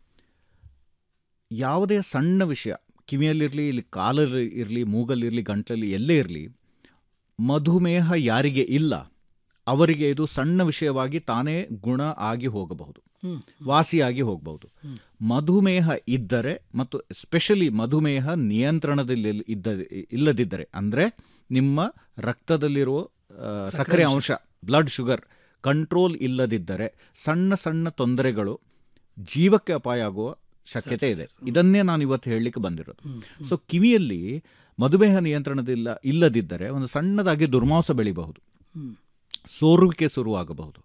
ಯಾವುದೇ ಸಣ್ಣ ವಿಷಯ ಕಿವಿಯಲ್ಲಿರಲಿ ಇಲ್ಲಿ ಕಾಲಲ್ಲಿ ಇರಲಿ ಮೂಗಲ್ಲಿರಲಿ ಗಂಟಲಲ್ಲಿ ಎಲ್ಲೇ ಇರಲಿ ಮಧುಮೇಹ ಯಾರಿಗೆ ಇಲ್ಲ ಅವರಿಗೆ ಇದು ಸಣ್ಣ ವಿಷಯವಾಗಿ ತಾನೇ ಗುಣ ಆಗಿ ಹೋಗಬಹುದು ಹ್ಮ್. ವಾಸಿಯಾಗಿ ಹೋಗಬಹುದು ಮಧುಮೇಹ ಇದ್ದರೆ ಮತ್ತು ಎಸ್ಪೆಷಲಿ ಮಧುಮೇಹ ನಿಯಂತ್ರಣದಲ್ಲಿ ಇದ್ದ ಇಲ್ಲದಿದ್ದರೆ ಅಂದರೆ ನಿಮ್ಮ ರಕ್ತದಲ್ಲಿರುವ ಆ, ಸಕ್ಕರೆ ಸಕ್ಕರೆ ಅಂಶ. ಅಂಶ ಬ್ಲಡ್ ಶುಗರ್ ಕಂಟ್ರೋಲ್ ಇಲ್ಲದಿದ್ದರೆ ಸಣ್ಣ ಸಣ್ಣ ತೊಂದರೆಗಳು ಜೀವಕ್ಕೆ ಅಪಾಯ ಆಗುವ ಶಕ್ಯತೆ ಇದೆ ಇದನ್ನೇ ನಾನು ಇವತ್ತು ಹೇಳಲಿಕ್ಕೆ ಬಂದಿರೋದು ಸೊ ಕಿವಿಯಲ್ಲಿ ಮಧುಮೇಹ ನಿಯಂತ್ರಣದಿಲ್ಲ ಇಲ್ಲದಿದ್ದರೆ ಒಂದು ಸಣ್ಣದಾಗಿ ದುರ್ಮಾಂಸ ಬೆಳಿಬಹುದು ಹ್ಮ್. ಸೋರುವಿಕೆ ಶುರುವಾಗಬಹುದು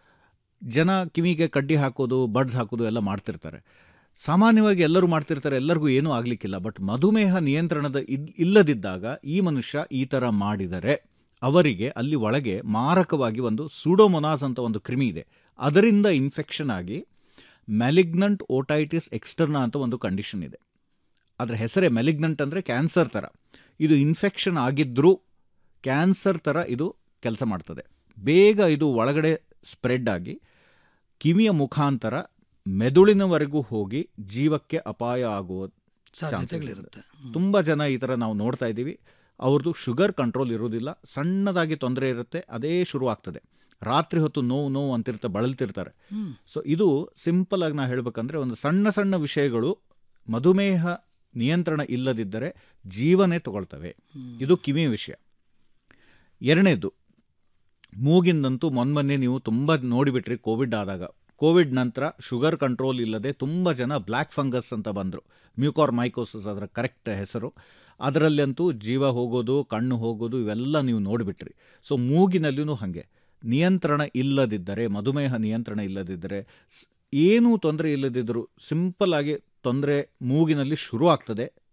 ಜನ ಕಿವಿಗೆ ಕಡ್ಡಿ ಹಾಕೋದು ಬಡ್ಸ್ ಹಾಕೋದು ಎಲ್ಲ ಮಾಡ್ತಿರ್ತಾರೆ ಸಾಮಾನ್ಯವಾಗಿ ಎಲ್ಲರೂ ಮಾಡ್ತಿರ್ತಾರೆ ಎಲ್ಲರಿಗೂ ಏನೂ ಆಗಲಿಕ್ಕಿಲ್ಲ ಬಟ್ ಮಧುಮೇಹ ನಿಯಂತ್ರಣದ ಇದ್- ಇಲ್ಲದಿದ್ದಾಗ ಈ ಮನುಷ್ಯ ಈ ಥರ ಮಾಡಿದರೆ ಅವರಿಗೆ ಅಲ್ಲಿ ಒಳಗೆ ಮಾರಕವಾಗಿ ಒಂದು ಸೂಡೋಮೊನಾಸ್ ಅಂತ ಒಂದು ಕ್ರಿಮಿ ಇದೆ ಅದರಿಂದ ಇನ್ಫೆಕ್ಷನ್ ಆಗಿ ಮ್ಯಾಲಿಗ್ನಂಟ್ ಓಟೈಟಿಸ್ ಎಕ್ಸ್ಟರ್ನಾ ಅಂತ ಒಂದು ಕಂಡೀಷನ್ ಇದೆ ಅದರ ಹೆಸರೇ ಮೆಲಿಗ್ನಂಟ್ ಅಂದರೆ ಕ್ಯಾನ್ಸರ್ ಥರ ಇದು ಇನ್ಫೆಕ್ಷನ್ ಆಗಿದ್ದರೂ ಕ್ಯಾನ್ಸರ್ ಥರ ಇದು ಕೆಲಸ ಮಾಡ್ತದೆ ಬೇಗ ಇದು ಒಳಗಡೆ ಸ್ಪ್ರೆಡ್ ಆಗಿ ಕಿವಿಯ ಮುಖಾಂತರ ಮೆದುಳಿನವರೆಗೂ ಹೋಗಿ ಜೀವಕ್ಕೆ ಅಪಾಯ ಆಗುವ ಸಾಧ್ಯತೆಗಳಿರುತ್ತೆ. ತುಂಬ ಜನ ಈ ಥರ ನಾವು ನೋಡ್ತಾ ಇದ್ದೀವಿ ಅವ್ರದ್ದು ಶುಗರ್ ಕಂಟ್ರೋಲ್ ಇರೋದಿಲ್ಲ ಸಣ್ಣದಾಗಿ ತೊಂದರೆ ಇರುತ್ತೆ ಅದೇ ಶುರು ಆಗ್ತದೆ ರಾತ್ರಿ ಹೊತ್ತು ನೋವು ನೋವು ಅಂತಿರ್ತಾ ಬಳಲ್ತಿರ್ತಾರೆ ಹ್ಮ್. ಸೊ ಇದು ಸಿಂಪಲ್ ಆಗಿ ನಾ ಹೇಳ್ಬೇಕಂದ್ರೆ ಒಂದು ಸಣ್ಣ ಸಣ್ಣ ವಿಷಯಗಳು ಮಧುಮೇಹ ನಿಯಂತ್ರಣ ಇಲ್ಲದಿದ್ದರೆ ಜೀವನೇ ತಗೊಳ್ತವೆ ಇದು ಕಿವಿಯ ವಿಷಯ ಎರಡನೇದು ಮೂಗಿಂದಂತೂ ಮೊನ್ನೆ ನೀವು ತುಂಬ ನೋಡಿಬಿಟ್ರಿ ಕೋವಿಡ್ ಆದಾಗ ಕೋವಿಡ್ ನಂತರ ಶುಗರ್ ಕಂಟ್ರೋಲ್ ಇಲ್ಲದೆ ತುಂಬ ಜನ ಬ್ಲ್ಯಾಕ್ ಫಂಗಸ್ ಅಂತ ಬಂದರು ಮ್ಯೂಕಾರ್ ಮೈಕೋಸಿಸ್ ಅದರ ಕರೆಕ್ಟ್ ಹೆಸರು ಅದರಲ್ಲಂತೂ ಜೀವ ಹೋಗೋದು ಕಣ್ಣು ಹೋಗೋದು ಇವೆಲ್ಲ ನೀವು ನೋಡಿಬಿಟ್ರಿ ಸೊ ಮೂಗಿನಲ್ಲಿಯೂ ಹಾಗೆ ನಿಯಂತ್ರಣ ಇಲ್ಲದಿದ್ದರೆ ಮಧುಮೇಹ ನಿಯಂತ್ರಣ ಇಲ್ಲದಿದ್ದರೆ ಸ್- ಏನೂ ತೊಂದರೆ ಇಲ್ಲದಿದ್ದರೂ ಸಿಂಪಲ್ ಆಗಿ ತೊಂದರೆ ಮೂಗಿನಲ್ಲಿ ಶುರು ಆಗ್ತದೆ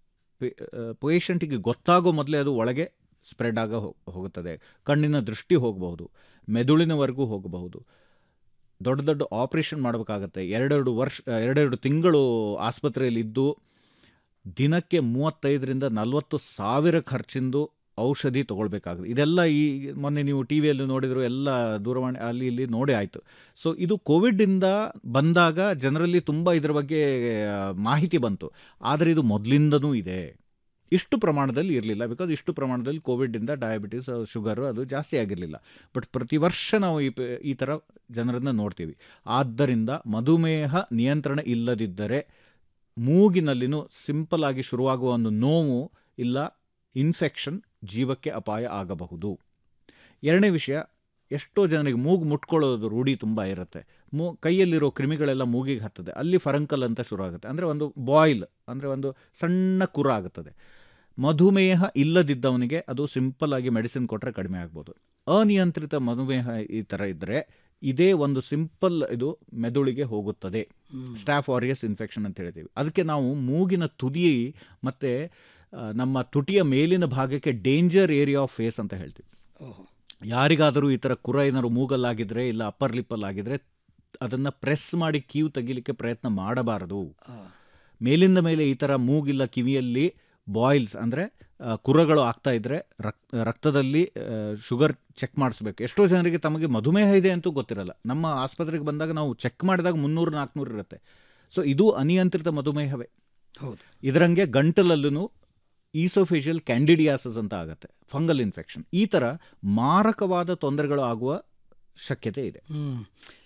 ಪೇಷಂಟಿಗೆ ಗೊತ್ತಾಗೋ ಮೊದಲೇ ಅದು ಒಳಗೆ ಸ್ಪ್ರೆಡ್ ಆಗ ಹೋ- ಹೋಗುತ್ತದೆ ಕಣ್ಣಿನ ದೃಷ್ಟಿ ಹೋಗಬಹುದು ಮೆದುಳಿನವರೆಗೂ ಹೋಗಬಹುದು ದೊಡ್ಡ ದೊಡ್ಡ ಆಪರೇಷನ್ ಮಾಡಬೇಕಾಗತ್ತೆ ಎರಡೆರಡು ವರ್ಷ ಎರಡೆರಡು ತಿಂಗಳು ಆಸ್ಪತ್ರೆಯಲ್ಲಿ ಇದ್ದು ದಿನಕ್ಕೆ ಮೂವತ್ತೈದರಿಂದ ನಲವತ್ತು ಸಾವಿರ ಖರ್ಚಿಂದು ಔಷಧಿ ತಗೊಳ್ಬೇಕಾಗುತ್ತೆ ಇದೆಲ್ಲ ಈ ಮೊನ್ನೆ ನೀವು ಟಿ ವಿಯಲ್ಲಿ ನೋಡಿದ್ರು ಎಲ್ಲ ದೂರವಾಣಿ ಅಲ್ಲಿ ಇಲ್ಲಿ ನೋಡಿ ಆಯಿತು ಸೊ ಇದು ಕೋವಿಡ್ಡಿಂದ ಬಂದಾಗ ಜನರಲ್ಲಿ ತುಂಬ ಇದರ ಬಗ್ಗೆ ಆ, ಮಾಹಿತಿ ಬಂತು ಆದರೆ ಇದು ಮೊದಲಿಂದನೂ ಇದೆ ಇಷ್ಟು ಪ್ರಮಾಣದಲ್ಲಿ ಇರಲಿಲ್ಲ ಬಿಕಾಸ್ ಇಷ್ಟು ಪ್ರಮಾಣದಲ್ಲಿ ಕೋವಿಡ್ಡಿಂದ ಡಯಾಬಿಟಿಸ್ ಶುಗರು ಅದು ಜಾಸ್ತಿ ಆಗಿರಲಿಲ್ಲ ಬಟ್ ಪ್ರತಿ ವರ್ಷ ನಾವು ಈ ಪ- ಈ ಥರ ಜನರನ್ನು ನೋಡ್ತೀವಿ ಆದ್ದರಿಂದ ಮಧುಮೇಹ ನಿಯಂತ್ರಣ ಇಲ್ಲದಿದ್ದರೆ ಮೂಗಿನಲ್ಲಿನೂ ಸಿಂಪಲ್ ಆಗಿ ಶುರುವಾಗುವ ಒಂದು ನೋವು ಇಲ್ಲ ಇನ್ಫೆಕ್ಷನ್ ಜೀವಕ್ಕೆ ಅಪಾಯ ಆಗಬಹುದು ಎರಡನೇ ವಿಷಯ ಎಷ್ಟೋ ಜನರಿಗೆ ಮೂಗು ಮುಟ್ಕೊಳ್ಳೋದು ರೂಢಿ ತುಂಬ ಇರುತ್ತೆ ಮೂ ಕೈಯಲ್ಲಿರೋ ಕ್ರಿಮಿಗಳೆಲ್ಲ ಮೂಗಿಗೆ ಹತ್ತದೆ ಅಲ್ಲಿ ಫರಂಕಲ್ ಅಂತ ಶುರು ಆಗುತ್ತೆ ಅಂದರೆ ಒಂದು ಬಾಯ್ಲ್ ಅಂದರೆ ಒಂದು ಸಣ್ಣ ಕುರ ಆಗುತ್ತದೆ ಮಧುಮೇಹ ಇಲ್ಲದಿದ್ದವನಿಗೆ ಅದು ಸಿಂಪಲ್ ಆಗಿ ಮೆಡಿಸಿನ್ ಕೊಟ್ಟರೆ ಕಡಿಮೆ ಆಗ್ಬೋದು ಅನಿಯಂತ್ರಿತ ಮಧುಮೇಹ ಈ ಥರ ಇದ್ದರೆ ಇದೇ ಒಂದು ಸಿಂಪಲ್ ಇದು ಮೆದುಳಿಗೆ ಹೋಗುತ್ತದೆ ಸ್ಟಾಫ್ ಆರಿಯಸ್ ಇನ್ಫೆಕ್ಷನ್ ಅಂತ ಹೇಳ್ತೀವಿ ಅದಕ್ಕೆ ನಾವು ಮೂಗಿನ ತುದಿ ಮತ್ತು ಆ, ನಮ್ಮ ತುಟಿಯ ಮೇಲಿನ ಭಾಗಕ್ಕೆ ಡೇಂಜರ್ ಏರಿಯಾ ಆಫ್ ಫೇಸ್ ಅಂತ ಹೇಳ್ತೀವಿ ಯಾರಿಗಾದರೂ ಈ ಥರ ಕುರ ಏನಾದ್ರು ಮೂಗಲ್ಲಾಗಿದ್ರೆ ಇಲ್ಲ ಅಪ್ಪರ್ ಲಿಪ್ಪಲ್ಲಾಗಿದ್ರೆ ಅದನ್ನು ಪ್ರೆಸ್ ಮಾಡಿ ಕೀವು ತೆಗಿಲಿಕ್ಕೆ ಪ್ರಯತ್ನ ಮಾಡಬಾರದು ಮೇಲಿಂದ ಮೇಲೆ ಈ ಥರ ಮೂಗಿಲ್ಲ ಕಿವಿಯಲ್ಲಿ ಬಾಯ್ಲ್ಸ್ ಅಂದರೆ ಕುರಗಳು ಆಗ್ತಾ ಇದ್ದರೆ ರಕ್ ರಕ್ತದಲ್ಲಿ ಶುಗರ್ ಚೆಕ್ ಮಾಡಿಸ್ಬೇಕು ಎಷ್ಟೋ ಜನರಿಗೆ ತಮಗೆ ಮಧುಮೇಹ ಇದೆ ಅಂತೂ ಗೊತ್ತಿರಲ್ಲ ನಮ್ಮ ಆಸ್ಪತ್ರೆಗೆ ಬಂದಾಗ ನಾವು ಚೆಕ್ ಮಾಡಿದಾಗ ಮುನ್ನೂರು ನಾಲ್ಕುನೂರು ಇರುತ್ತೆ ಸೊ ಇದು ಅನಿಯಂತ್ರಿತ ಮಧುಮೇಹವೇ ಹೌದು ಇದರಂಗೆ ಗಂಟಲಲ್ಲೂ ಈಸೋಫೇಷಿಯಲ್ ಕ್ಯಾಂಡಿಡಿಯಾಸಸ್ ಅಂತ ಆಗುತ್ತೆ ಫಂಗಲ್ ಇನ್ಫೆಕ್ಷನ್ ಈ ಥರ ಮಾರಕವಾದ ತೊಂದರೆಗಳು ಆಗುವ ಶಕ್ಯತೆ ಇದೆ ಹ್ಮ್.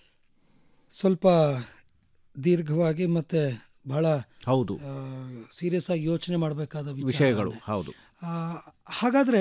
ಸ್ವಲ್ಪ ದೀರ್ಘವಾಗಿ ಮತ್ತೆ ಬಹಳ ಹೌದು ಸೀರಿಯಸ್ ಆಗಿ ಯೋಚನೆ ಮಾಡಬೇಕಾದ ವಿಷಯಗಳು ಹೌದು ಹಾಗಾದರೆ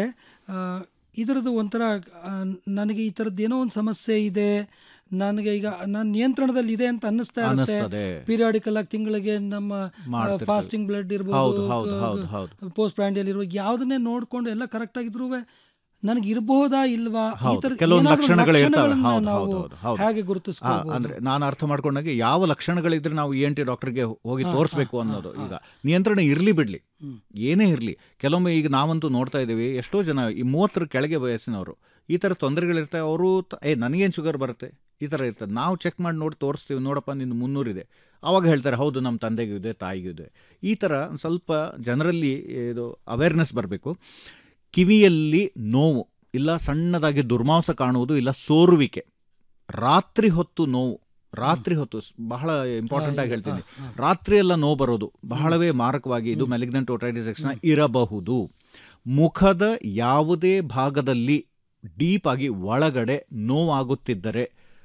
ಇದರದ್ದು ಒಂಥರ ಆ, ನನಗೆ ಈ ಥರದ್ದು ಏನೋ ಒಂದು ಸಮಸ್ಯೆ ಇದೆ ನನಗೆ ಈಗ ನಾನು ನಿಯಂತ್ರಣದಲ್ಲಿ ಇದೆ ಅಂತ ಅನ್ನಿಸ್ತಾ ಇರುತ್ತೆ ಅನ್ನಿಸ್ತದೆ. ಪೀರಿಯಾಡಿಕಲ್ ಆಗಿ ತಿಂಗಳಿಗೆ ನಮ್ಮ ಮಾಡ್ತಿರ್ತೀವಿ. ಫಾಸ್ಟಿಂಗ್ ಬ್ಲಡ್ ಹೌದು, ಹೌದು, ಹೌದು, ಹೌದು. ಇರ್ಬೋದು ಪೋಸ್ಟ್ ಬ್ರ್ಯಾಂಡಿಯಲ್ಲಿ ಇರುವ ಯಾವುದನ್ನೇ ನೋಡಿಕೊಂಡು ಎಲ್ಲ ಕರೆಕ್ಟ್ ಆಗಿದ್ರು ನನಗೆ ಇರಬಹುದಾ ಇಲ್ವಾ ಈ ಹೌದು ಥರದ ಕೆಲವೊಂದು ಏನಾದ್ರೂ ಲಕ್ಷಣಗಳು ಇರ್ತವೆ ಲಕ್ಷಣಗಳನ್ನ ಹೌದು ನಾವು ಹೌದು ಹೌದು ಹೌದು ಹೇಗೆ ಆ, ಗುರುತಿಸ್ಕೊಳ್ಬೋದು ಅಂದ್ರೆ ನಾನು ಅರ್ಥ ಮಾಡ್ಕೊಂಡಾಗೆ ಯಾವ ಲಕ್ಷಣಗಳಿದ್ರೆ ನಾವು ಇ ಎನ್ ಟಿ ಡಾಕ್ಟರ್ಗೆ ಹೋಗಿ ಹಾ, ತೋರಿಸ್ಬೇಕು ಹಾ, ಅನ್ನೋದು ಈಗ ನಿಯಂತ್ರಣ ಇರಲಿ ಬಿಡ್ಲಿ ಏನೇ ಇರಲಿ ಕೆಲವೊಮ್ಮೆ ಈಗ ನಾವಂತೂ ನೋಡ್ತಾ ಇದ್ದೀವಿ ಎಷ್ಟೋ ಜನ ಈ ಮೂವತ್ತರ ಕೆಳಗೆ ವಯಸ್ಸಿನವರು ಈ ಥರ ತೊಂದರೆಗಳಿರ್ತವೆ ಅವರು ತ- ಏ ನನಗೇನು ಶುಗರ್ ಬರುತ್ತೆ ಈ ಥರ ಇರ್ತದೆ ನಾವು ಚೆಕ್ ಮಾಡಿ ನೋಡಿ ತೋರಿಸ್ತೀವಿ ನೋಡಪ್ಪ ನಿನ್ನ ಮುನ್ನೂರಿದೆ ಆವಾಗ ಹೇಳ್ತಾರೆ ಹೌದು ನಮ್ಮ ತಂದೆಗೂ ಇದೆ ತಾಯಿಗೂ ಇದೆ ಈ ಥರ ಒಂದ್ ಸ್ವಲ್ಪ ಜನರಲ್ಲಿ ಇದು ಅವೇರ್ನೆಸ್ ಬರಬೇಕು ಕಿವಿಯಲ್ಲಿ ನೋವು ಇಲ್ಲ ಸಣ್ಣದಾಗಿ ದುರ್ಮಾಂಸ ಕಾಣುವುದು ಇಲ್ಲ ಸೋರುವಿಕೆ ರಾತ್ರಿ ಹೊತ್ತು ನೋವು ರಾತ್ರಿ ಹೊತ್ತು ಸ್- ಬಹಳ ಇಂಪಾರ್ಟೆಂಟ್ ಆಗಿ ಹೇಳ್ತೀನಿ ರಾತ್ರಿ ಎಲ್ಲ ನೋವು ಬರೋದು ಬಹಳವೇ ಮಾರಕವಾಗಿ ಇದು ಮೆಲಿಗ್ನೆಂಟ್ ಓಟೈಟಿಸ್ ಎಕ್ಸ್ನ ಇರಬಹುದು ಮುಖದ ಯಾವುದೇ ಭಾಗದಲ್ಲಿ ಡೀಪ್ ಆಗಿ ಒಳಗಡೆ ನೋವಾಗುತ್ತಿದ್ದರೆ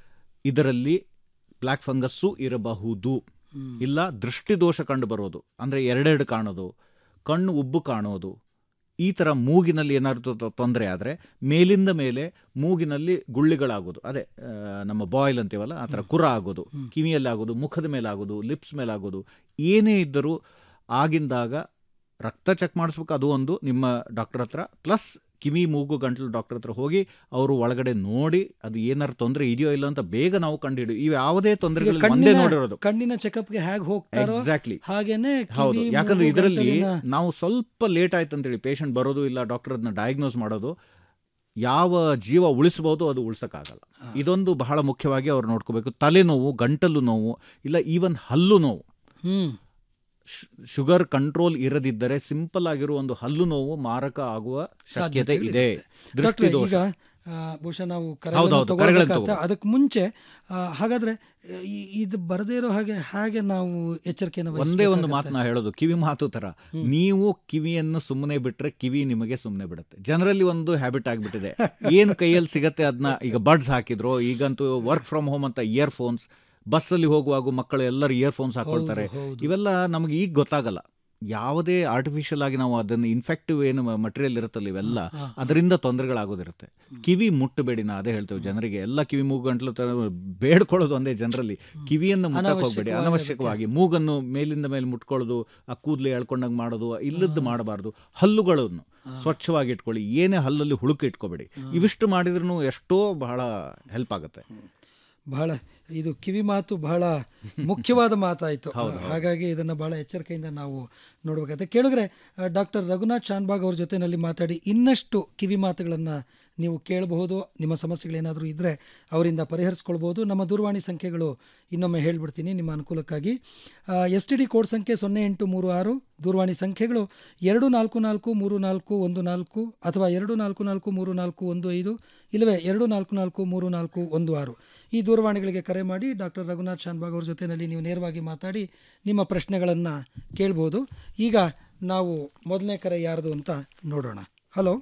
ಇದರಲ್ಲಿ ಬ್ಲ್ಯಾಕ್ ಫಂಗಸ್ಸು ಇರಬಹುದು ಇಲ್ಲ ದೃಷ್ಟಿದೋಷ ಕಂಡು ಬರೋದು ಅಂದರೆ ಎರಡೆರಡು ಕಾಣೋದು ಕಣ್ಣು ಉಬ್ಬು ಕಾಣೋದು ಈ ಥರ ಮೂಗಿನಲ್ಲಿ ಏನಾದ್ರು ತೊ- ತೊಂದರೆ ಆದರೆ ಮೇಲಿಂದ ಮೇಲೆ ಮೂಗಿನಲ್ಲಿ ಗುಳ್ಳಿಗಳಾಗೋದು ಅದೇ ಆ, ನಮ್ಮ ಬಾಯ್ಲ್ ಅಂತೀವಲ್ಲ ಆ ಥರ ಕುರ ಆಗೋದು ಕಿವಿಯಲ್ಲಿ ಆಗೋದು ಮುಖದ ಮೇಲೆ ಆಗೋದು ಲಿಪ್ಸ್ ಮೇಲೆ ಆಗೋದು ಏನೇ ಇದ್ದರೂ ಆಗಿಂದಾಗ ರಕ್ತ ಚೆಕ್ ಮಾಡಿಸ್ಬೇಕು ಅದು ಒಂದು ನಿಮ್ಮ ಡಾಕ್ಟರ್ ಹತ್ರ ಪ್ಲಸ್ ಕಿವಿ ಮೂಗು ಗಂಟಲು ಡಾಕ್ಟರ್ ಹತ್ರ ಹೋಗಿ ಅವರು ಒಳಗಡೆ ನೋಡಿ ಅದು ಏನಾರು ತೊಂದರೆ ಇದೆಯೋ ಇಲ್ಲ ಅಂತ ಬೇಗ ನಾವು ಕಂಡುಹಿಡಿ ಇವು ಯಾವುದೇ ಈಗ ತೊಂದರೆಗಳು ಒಂದೇ ಕಣ್ಣಿನ ನೋಡಿರೋದು ಕಣ್ಣಿನ ಚೆಕಪ್ಗೆ ಹೇಗೆ ಹೋಗ್ತಾರೋ ಎಕ್ಸಾಕ್ಟ್ಲಿ ಹಾಗೇನೆ ಹೌದು ಕಿವಿ, ಯಾಕಂದ್ರೆ ಮೂಗು, ಇದರಲ್ಲಿ ಗಂಟಲಿನ- ನಾವು ಸ್ವಲ್ಪ ಲೇಟ್ ಆಯ್ತು ಅಂತೇಳಿ ಪೇಷಂಟ್ ಬರೋದು ಇಲ್ಲ ಡಾಕ್ಟರ್ ಅದನ್ನ ಡಯಾಗ್ನೋಸ್ ಮಾಡೋದು ಯಾವ ಜೀವ ಉಳಿಸ್ಬೋದು ಅದು ಉಳಿಸೋಕ್ಕಾಗಲ್ಲ ಇದೊಂದು ಬಹಳ ಮುಖ್ಯವಾಗಿ ಅವ್ರು ನೋಡ್ಕೋಬೇಕು ತಲೆನೋವು ಗಂಟಲು ನೋವು ಇಲ್ಲ ಈವನ್ ಹಲ್ಲು ನೋವು ಹ್ಮ್ ಶ್- ಶುಗರ್ ಕಂಟ್ರೋಲ್ ಇರದಿದ್ದರೆ ಸಿಂಪಲ್ ಆಗಿರುವ ಒಂದು ಹಲ್ಲು ನೋವು ಮಾರಕ ಆಗುವ ಶಕ್ಯತೆ ಇದೆ ಡಾಕ್ಟ್ರೆ, ದೃಷ್ಟಿದೋಷ ಈಗ ಆ, ಬಹುಶಃ ನಾವು ಹೌದೌದು, ಕರೆಗಳನ್ನು ತಗೊಳ್ಬೇಕು. ಅದಕ್ಕೆ ಮುಂಚೆ ಆ, ಹಾಗಾದ್ರೆ ಈ- ಇದು ಬರದೇ ಇರೋ ಹಾಗೆ ಹಾಗೆ ನಾವು ಎಚ್ಚರಿಕೆಯನ್ನು ಒಂದೇ ಒಂದು ವಹಿಸ್ಬೇಕಾಗತ್ತೆ. ಮಾತು ನಾ ಹೇಳೋದು ಕಿವಿ ಮಾತು ತರ ನೀವು ಕಿವಿಯನ್ನು ಸುಮ್ಮನೆ ಬಿಟ್ರೆ ಕಿವಿ ನಿಮಗೆ ಸುಮ್ಮನೆ ಬಿಡುತ್ತೆ ಜನರಲ್ಲಿ ಒಂದು ಹ್ಯಾಬಿಟ್ ಆಗಿಬಿಟ್ಟಿದೆ ಏನು ಕೈಯಲ್ಲಿ ಸಿಗತ್ತೆ ಅದನ್ನ ಈಗ ಬಡ್ಸ್ ಹಾಕಿದ್ರು ಈಗಂತೂ ವರ್ಕ್ ಫ್ರಮ್ ಹೋಮ್ ಅಂತ ಇಯರ್ ಫೋನ್ಸ್ ಬಸ್ಸಲ್ಲಿ ಹೋಗುವಾಗ ಮಕ್ಕಳು ಎಲ್ಲರೂ ಇಯರ್ ಫೋನ್ಸ್ ಹಾಕೊಳ್ತಾರೆ ಇವೆಲ್ಲ ನಮಗೆ ಈಗ ಗೊತ್ತಾಗಲ್ಲ ಯಾವುದೇ ಆರ್ಟಿಫಿಷಿಯಲ್ ಆಗಿ ನಾವು ಅದನ್ನು ಇನ್ಫೆಕ್ಟಿವ್ ಏನು ಮಟೀರಿಯಲ್ ಇರುತ್ತಲ್ಲ ಇವೆಲ್ಲ ಅದರಿಂದ ತೊಂದರೆಗಳಾಗೋದಿರುತ್ತೆ ಕಿವಿ ಮುಟ್ಟಬೇಡಿ ನಾ ಅದೇ ಹೇಳ್ತೇವೆ ಜನರಿಗೆ ಎಲ್ಲ ಕಿವಿ ಮೂಗು ಗಂಟ್ಲು ತರ ಬೇಡ್ಕೊಳ್ಳೋದು ಒಂದೇ ಜನರಲ್ಲಿ ಕಿವಿಯನ್ನು ಮುಟ್ಟಕ್ಕೆ ಹೋಗ್ಬೇಡಿ ಅನಾವಶ್ಯಕವಾಗಿ ಅನವಶ್ಯಕವಾಗಿ ಮೂಗನ್ನು ಮೇಲಿಂದ ಮೇಲೆ ಮುಟ್ಕೊಳ್ಳೋದು ಆ ಕೂದಲು ಎಳ್ಕೊಂಡಂಗೆ ಮಾಡೋದು ಇಲ್ಲದ್ದು ಮಾಡಬಾರ್ದು ಹಲ್ಲುಗಳನ್ನು ಸ್ವಚ್ಛವಾಗಿ ಇಟ್ಕೊಳ್ಳಿ ಏನೇ ಹಲ್ಲಲ್ಲಿ ಹುಳುಕು ಇಟ್ಕೋಬೇಡಿ ಇವಿಷ್ಟು ಮಾಡಿದ್ರೂ ಎಷ್ಟೋ ಬಹಳ ಹೆಲ್ಪ್ ಆಗುತ್ತೆ ಬಹಳ ಇದು ಕಿವಿ ಮಾತು ಬಹಳ ಮುಖ್ಯವಾದ ಮಾತಾಯಿತು ಹಾಗಾಗಿ ಇದನ್ನು ಬಹಳ ಎಚ್ಚರಿಕೆಯಿಂದ ನಾವು ನೋಡಬೇಕಾಗುತ್ತೆ ಕೇಳಿದ್ರೆ ಡಾಕ್ಟರ್ ರಘುನಾಥ್ ಶಾನ್ಬಾಗ್ ಅವ್ರ ಜೊತೆನಲ್ಲಿ ಮಾತಾಡಿ ಇನ್ನಷ್ಟು ಕಿವಿ ಮಾತುಗಳನ್ನು ನೀವು ಕೇಳಬಹುದು ನಿಮ್ಮ ಸಮಸ್ಯೆಗಳೇನಾದರೂ ಇದ್ದರೆ ಅವರಿಂದ ಪರಿಹರಿಸ್ಕೊಳ್ಬೋದು ನಮ್ಮ ದೂರವಾಣಿ ಸಂಖ್ಯೆಗಳು ಇನ್ನೊಮ್ಮೆ ಹೇಳ್ಬಿಡ್ತೀನಿ ನಿಮ್ಮ ಅನುಕೂಲಕ್ಕಾಗಿ ಎಸ್ ಟಿ ಡಿ ಕೋಡ್ ಸಂಖ್ಯೆ ಸೊನ್ನೆ ಎಂಟು ಮೂರು ಆರು ದೂರವಾಣಿ ಸಂಖ್ಯೆಗಳು ಎರಡು ನಾಲ್ಕು ನಾಲ್ಕು ಮೂರು ನಾಲ್ಕು ಒಂದು ನಾಲ್ಕು ಅಥವಾ ಎರಡು ನಾಲ್ಕು ನಾಲ್ಕು ಮೂರು ನಾಲ್ಕು ಒಂದು ಐದು ಇಲ್ಲವೇ ಎರಡು ನಾಲ್ಕು ನಾಲ್ಕು ಮೂರು ನಾಲ್ಕು ಒಂದು ಆರು ಈ ದೂರವಾಣಿಗಳಿಗೆ ಕರೆ ಮಾಡಿ ಡಾಕ್ಟರ್ ರಘುನಾಥ್ ಶಾನ್ಬಾಗ್ ಅವ್ರ ಜೊತೆಯಲ್ಲಿ ನೀವು ನೇರವಾಗಿ ಮಾತಾಡಿ ನಿಮ್ಮ ಪ್ರಶ್ನೆಗಳನ್ನು ಕೇಳ್ಬೋದು ಈಗ ನಾವು ಮೊದಲನೇ ಕರೆ ಯಾರ್ದು ಅಂತ ನೋಡೋಣ ಹಲೋ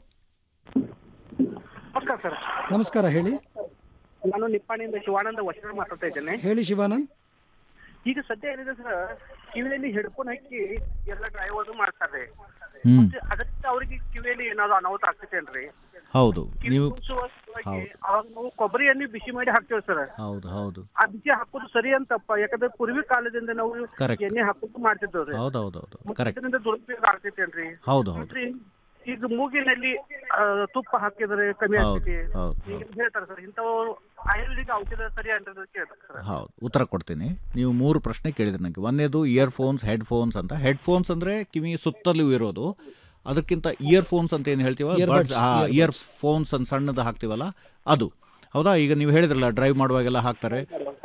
ನಮಸ್ಕಾರ ಸರ್ ನಮಸ್ಕಾರ ಹೇಳಿ ನಾನು ನಿಪ್ಪಾಣಿಯಿಂದ ಶಿವಾನಂದ ವಚನ ಮಾತಾಡ್ತಾ ಇದ್ದೇನೆ ಹೇಳಿ ಶಿವಾನಂದ್ ಈಗ ಸದ್ಯ ಏನಿದೆ ಸರ್ ಕಿವಿಯಲ್ಲಿ ಹೆಡ್ಫೋನ್ ಹಾಕಿ ಎಲ್ಲ ಡ್ರೈವರ್ ಮಾಡ್ತಾರೆ ಹ್ಮ್ ಮತ್ತೆ ಅದರಿಂದ ಅವರಿಗೆ ಕಿವಿಯಲ್ಲಿ ಏನಾದ್ರು ಅನಾಹುತ ಆಗ್ತೈತೇನ್ರಿ ಹೌದು ನೀವು ಕುದಿಸುವ ಸಲುವಾಗಿ ಹೌದು. ಅವಾಗ ನಾವು ಕೊಬ್ಬರಿ ಎಣ್ಣೆ ಬಿಸಿ ಮಾಡಿ ಹಾಕ್ತೇವೆ ಸರ್ ಹೌದು ಹೌದು ಆ ಬಿಸಿ ಹಾಕೋದು ಸರಿ ಅಂತಪ್ಪ ಯಾಕಂದ್ರೆ ಪೂರ್ವಿ ಕಾಲದಿಂದ ನಾವು Correct. ಎಣ್ಣೆ ಹಾಕೋದು ಮಾಡ್ತಿದ್ದೇವ್ರಿ ಹೌದು ಹೌದು ಹೌದು ಮತ್ತೆ ಕರೆಕ್ಟ್ ಇದರಿಂದ ದುರುಪಯೋಗ ಆಗ್ತೈತೇನ್ರಿ ಹೌದು ಹೌದು ಮತ್ತೆ ಈಗ ಮೂಗಿನಲ್ಲಿ ಆ, ತುಪ್ಪ ಹಾಕಿದ್ರೆ ಕಮ್ಮಿ ಹೌದು ಆಗ್ತೈತಿ ಹೌದು ಈಗ ಹೇಳ್ತಾರೆ ಸರ್ ಇಂಥವು ಆಯುರ್ವೇದಿಕ್ ಔಷಧ ಸರಿ ಅಂತ ಕೇಳ್ತಾರೆ ಸರ್ ಹೌದು ಉತ್ತರ ಕೊಡ್ತೀನಿ ನೀವು ಮೂರು ಪ್ರಶ್ನೆ ಕೇಳಿದ್ರಿ ನನಗೆ ಒಂದೇದು ಇಯರ್ಫೋನ್ಸ್ ಹೆಡ್ಫೋನ್ಸ್ ಅಂತ ಹೆಡ್ಫೋನ್ಸ್ ಅಂದರೆ ಕಿವಿ ಸುತ್ತಲೂ ಇರೋದು ಅದಕ್ಕಿಂತ ಇಯರ್ಫೋನ್ಸ್ ಅಂತ ಏನು ಹೇಳ್ತೀವ Earbuds, earbuds. ಇಯರ್ ಫೋನ್ಸ್ ಅಂತ ಸಣ್ಣದು ಹಾಕ್ತೀವಲ್ಲ ಅದು ಹೌದಾ ಈಗ ನೀವು ಹೇಳಿದ್ರಲ್ಲ ಡ್ರೈವ್ ಮಾಡುವಾಗೆಲ್ಲ ಹಾಕ್ತಾರೆ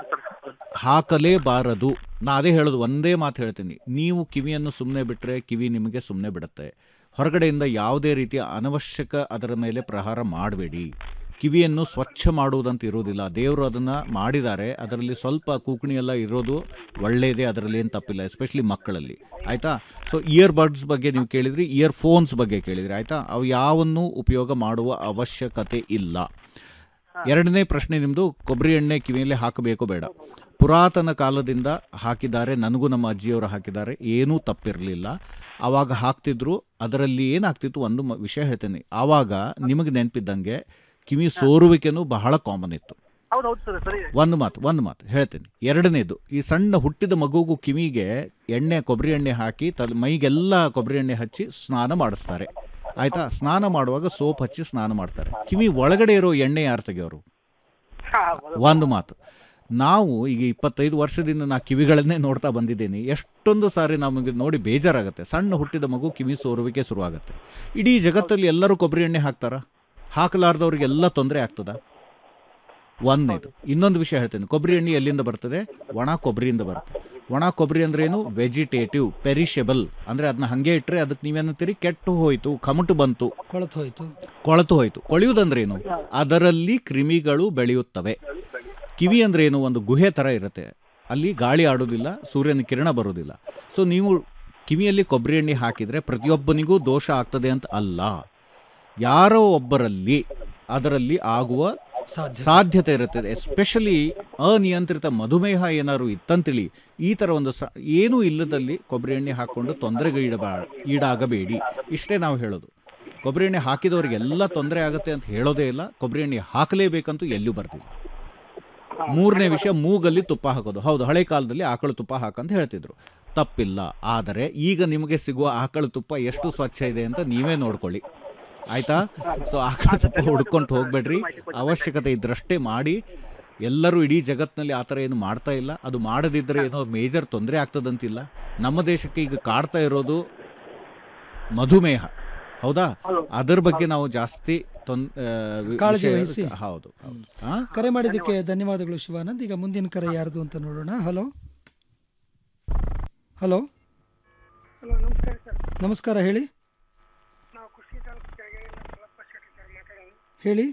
ಹಾಕಲೇಬಾರದು ನಾ ಅದೇ ಹೇಳೋದು ಒಂದೇ ಮಾತು ಹೇಳ್ತೀನಿ ನೀವು ಕಿವಿಯನ್ನು ಸುಮ್ಮನೆ ಬಿಟ್ಟರೆ ಕಿವಿ ನಿಮಗೆ ಸುಮ್ಮನೆ ಬಿಡುತ್ತೆ ಹೊರಗಡೆಯಿಂದ ಯಾವುದೇ ರೀತಿಯ ಅನವಶ್ಯಕ ಅದರ ಮೇಲೆ ಪ್ರಹಾರ ಮಾಡಬೇಡಿ ಕಿವಿಯನ್ನು ಸ್ವಚ್ಛ ಮಾಡುವುದಂತ ಇರುವುದಿಲ್ಲ ದೇವರು ಅದನ್ನು ಮಾಡಿದ್ದಾರೆ ಅದರಲ್ಲಿ ಸ್ವಲ್ಪ ಕೂಕಣಿ ಎಲ್ಲ ಇರೋದು ಒಳ್ಳೆಯದೇ ಅದರಲ್ಲಿ ಏನು ತಪ್ಪಿಲ್ಲ ಎಸ್ಪೆಷಲಿ ಮಕ್ಕಳಲ್ಲಿ ಆಯಿತಾ ಸೊ ಇಯರ್ ಬಡ್ಸ್ ಬಗ್ಗೆ ನೀವು ಕೇಳಿದ್ರಿ ಇಯರ್ ಫೋನ್ಸ್ ಬಗ್ಗೆ ಕೇಳಿದ್ರಿ ಆಯಿತಾ ಅವು ಯಾವನ್ನು ಉಪಯೋಗ ಮಾಡುವ ಅವಶ್ಯಕತೆ ಇಲ್ಲ ಎರಡನೇ ಪ್ರಶ್ನೆ ನಿಮ್ಮದು ಕೊಬ್ಬರಿ ಎಣ್ಣೆ ಕಿವಿಯಲ್ಲಿ ಹಾಕಬೇಕು ಬೇಡ ಪುರಾತನ ಕಾಲದಿಂದ ಹಾಕಿದ್ದಾರೆ ನನಗೂ ನಮ್ಮ ಅಜ್ಜಿಯವರು ಹಾಕಿದ್ದಾರೆ ಏನೂ ತಪ್ಪಿರಲಿಲ್ಲ ಆವಾಗ ಹಾಕ್ತಿದ್ರು ಅದರಲ್ಲಿ ಏನಾಗ್ತಿತ್ತು ಒಂದು ಮ- ವಿಷಯ ಹೇಳ್ತೇನೆ ಆವಾಗ ನಿಮಗೆ ನೆನಪಿದ್ದಂಗೆ ಕಿವಿ ಸೋರುವಿಕೆನೂ ಬಹಳ ಕಾಮನ್ ಇತ್ತು ಹೌದೌದು ಸರ್ ಸರಿ ಒಂದು ಮಾತು ಒಂದು ಮಾತು ಹೇಳ್ತೀನಿ ಎರಡನೇದು ಈ ಸಣ್ಣ ಹುಟ್ಟಿದ ಮಗುಗೂ ಕಿವಿಗೆ ಎಣ್ಣೆ ಕೊಬ್ಬರಿ ಎಣ್ಣೆ ಹಾಕಿ ತಲೆ ಮೈಗೆಲ್ಲ ಕೊಬ್ಬರಿ ಎಣ್ಣೆ ಹಚ್ಚಿ ಸ್ನಾನ ಮಾಡಿಸ್ತಾರೆ ಆಯ್ತಾ ಸ್ನಾನ ಮಾಡುವಾಗ ಸೋಪ್ ಹಚ್ಚಿ ಸ್ನಾನ ಮಾಡ್ತಾರೆ ಕಿವಿ ಒಳಗಡೆ ಇರೋ ಎಣ್ಣೆ ಯಾರು ತೆಗೆಯೋರು ಒಂದು ಮಾತು ನಾವು ಈಗ ಇಪ್ಪತ್ತೈದು ವರ್ಷದಿಂದ ನಾ ಕಿವಿಗಳನ್ನೇ ನೋಡ್ತಾ ಬಂದಿದ್ದೀನಿ ಎಷ್ಟೊಂದು ಸಾರಿ ನಮಗೆ ನೋಡಿ ಬೇಜಾರಾಗುತ್ತೆ ಸಣ್ಣ ಹುಟ್ಟಿದ ಮಗು ಕಿವಿ ಸೋರುವಿಕೆ ಶುರುವಾಗುತ್ತೆ ಇಡೀ ಜಗತ್ತಲ್ಲಿ ಎಲ್ಲರೂ ಕೊಬ್ಬರಿ ಎಣ್ಣೆ ಹಾಕ್ತಾರಾ ಹಾಕಲಾರ್ದವ್ರಿಗೆಲ್ಲ ತೊಂದರೆ ಆಗ್ತದ ಒಂದನೇದು ಇನ್ನೊಂದು ವಿಷಯ ಹೇಳ್ತೇನೆ ಕೊಬ್ಬರಿ ಎಣ್ಣೆ ಎಲ್ಲಿಂದ ಬರ್ತದೆ ಒಣ ಕೊಬ್ಬರಿಯಿಂದ ಬರುತ್ತೆ ಒಣ ಕೊಬ್ಬರಿ ಅಂದ್ರೆ ಏನು ವೆಜಿಟೇಟಿವ್ ಪೆರಿಷೆಬಲ್ ಅಂದರೆ ಅದನ್ನ ಹಾಗೆ ಇಟ್ಟರೆ ಅದಕ್ಕೆ ನೀವೇನಂತೀರಿ ಕೆಟ್ಟು ಹೋಯಿತು ಕಮಟು ಬಂತು ಕೊಳತು ಹೋಯ್ತು ಕೊಳತು ಹೋಯಿತು ಕೊಳೆಯುವುದಂದ್ರೆ ಏನು ಅದರಲ್ಲಿ ಕ್ರಿಮಿಗಳು ಬೆಳೆಯುತ್ತವೆ ಕಿವಿ ಅಂದ್ರೆ ಏನು ಒಂದು ಗುಹೆ ಥರ ಇರುತ್ತೆ ಅಲ್ಲಿ ಗಾಳಿ ಆಡೋದಿಲ್ಲ ಸೂರ್ಯನ ಕಿರಣ ಬರೋದಿಲ್ಲ ಸೊ ನೀವು ಕಿವಿಯಲ್ಲಿ ಕೊಬ್ಬರಿ ಎಣ್ಣೆ ಹಾಕಿದರೆ ಪ್ರತಿಯೊಬ್ಬನಿಗೂ ದೋಷ ಆಗ್ತದೆ ಅಂತ ಅಲ್ಲ ಯಾರೋ ಒಬ್ಬರಲ್ಲಿ ಅದರಲ್ಲಿ ಆಗುವ ಸಾಧ್ಯತೆ ಇರುತ್ತದೆ ಎಸ್ಪೆಷಲಿ ಅನಿಯಂತ್ರಿತ ಮಧುಮೇಹ ಏನಾದ್ರು ಇತ್ತಂತೇಳಿ ಈ ಥರ ಒಂದು ಸ ಏನೂ ಇಲ್ಲದಲ್ಲಿ ಕೊಬ್ಬರಿ ಎಣ್ಣೆ ಹಾಕ್ಕೊಂಡು ತೊಂದರೆಗೆ ಈಡಬಾ ಈಡಾಗಬೇಡಿ ಇಷ್ಟೇ ನಾವು ಹೇಳೋದು ಕೊಬ್ಬರಿ ಎಣ್ಣೆ ಹಾಕಿದವರಿಗೆಲ್ಲ ತೊಂದರೆ ಆಗುತ್ತೆ ಅಂತ ಹೇಳೋದೇ ಇಲ್ಲ ಕೊಬ್ಬರಿ ಎಣ್ಣೆ ಹಾಕಲೇಬೇಕಂತೂ ಎಲ್ಲೂ ಬರ್ತಿಲ್ಲ ಮೂರನೇ ವಿಷಯ ಮೂಗಲ್ಲಿ ತುಪ್ಪ ಹಾಕೋದು ಹೌದು ಹಳೆ ಕಾಲದಲ್ಲಿ ಆಕಳು ತುಪ್ಪ ಹಾಕಂತ ಹೇಳ್ತಿದ್ರು ತಪ್ಪಿಲ್ಲ ಆದರೆ ಈಗ ನಿಮಗೆ ಸಿಗುವ ಆಕಳು ತುಪ್ಪ ಎಷ್ಟು ಸ್ವಚ್ಛ ಇದೆ ಅಂತ ನೀವೇ ನೋಡ್ಕೊಳ್ಳಿ ಆಯ್ತಾ ಸೊ ಆಕಳ ತುಪ್ಪ ಹುಡ್ಕೊಂಡು ಹೋಗ್ಬೇಡ್ರಿ ಅವಶ್ಯಕತೆ ಇದ್ರಷ್ಟೇ ಮಾಡಿ ಎಲ್ಲರೂ ಇಡೀ ಜಗತ್ತಿನಲ್ಲಿ ಆ ಥರ ಏನು ಮಾಡ್ತಾ ಇಲ್ಲ ಅದು ಮಾಡದಿದ್ದರೆ ಏನೋ ಮೇಜರ್ ತೊಂದರೆ ಆಗ್ತದಂತಿಲ್ಲ ನಮ್ಮ ದೇಶಕ್ಕೆ ಈಗ ಕಾಡ್ತಾ ಇರೋದು ಮಧುಮೇಹ ಹೌದಾ ಅದರ ಬಗ್ಗೆ ನಾವು ಜಾಸ್ತಿ ತೊನ್ ಆ, ವಿ- ಕಾಳಜಿ ವಿಷಯ- ವಹಿಸಿ. ಹೌದು ಹೌದು ಆ? ಕರೆ ಮಾಡಿದ್ದಕ್ಕೆ ಧನ್ಯವಾದಗಳು ಶಿವಾನಂದ್ ಈಗ ಮುಂದಿನ ಕರೆ ಯಾರ್ದು ಅಂತ ನೋಡೋಣ ಹಲೋ ಹಲೋ ನಮಸ್ಕಾರ ಹೇಳಿ ಹೇಳಿ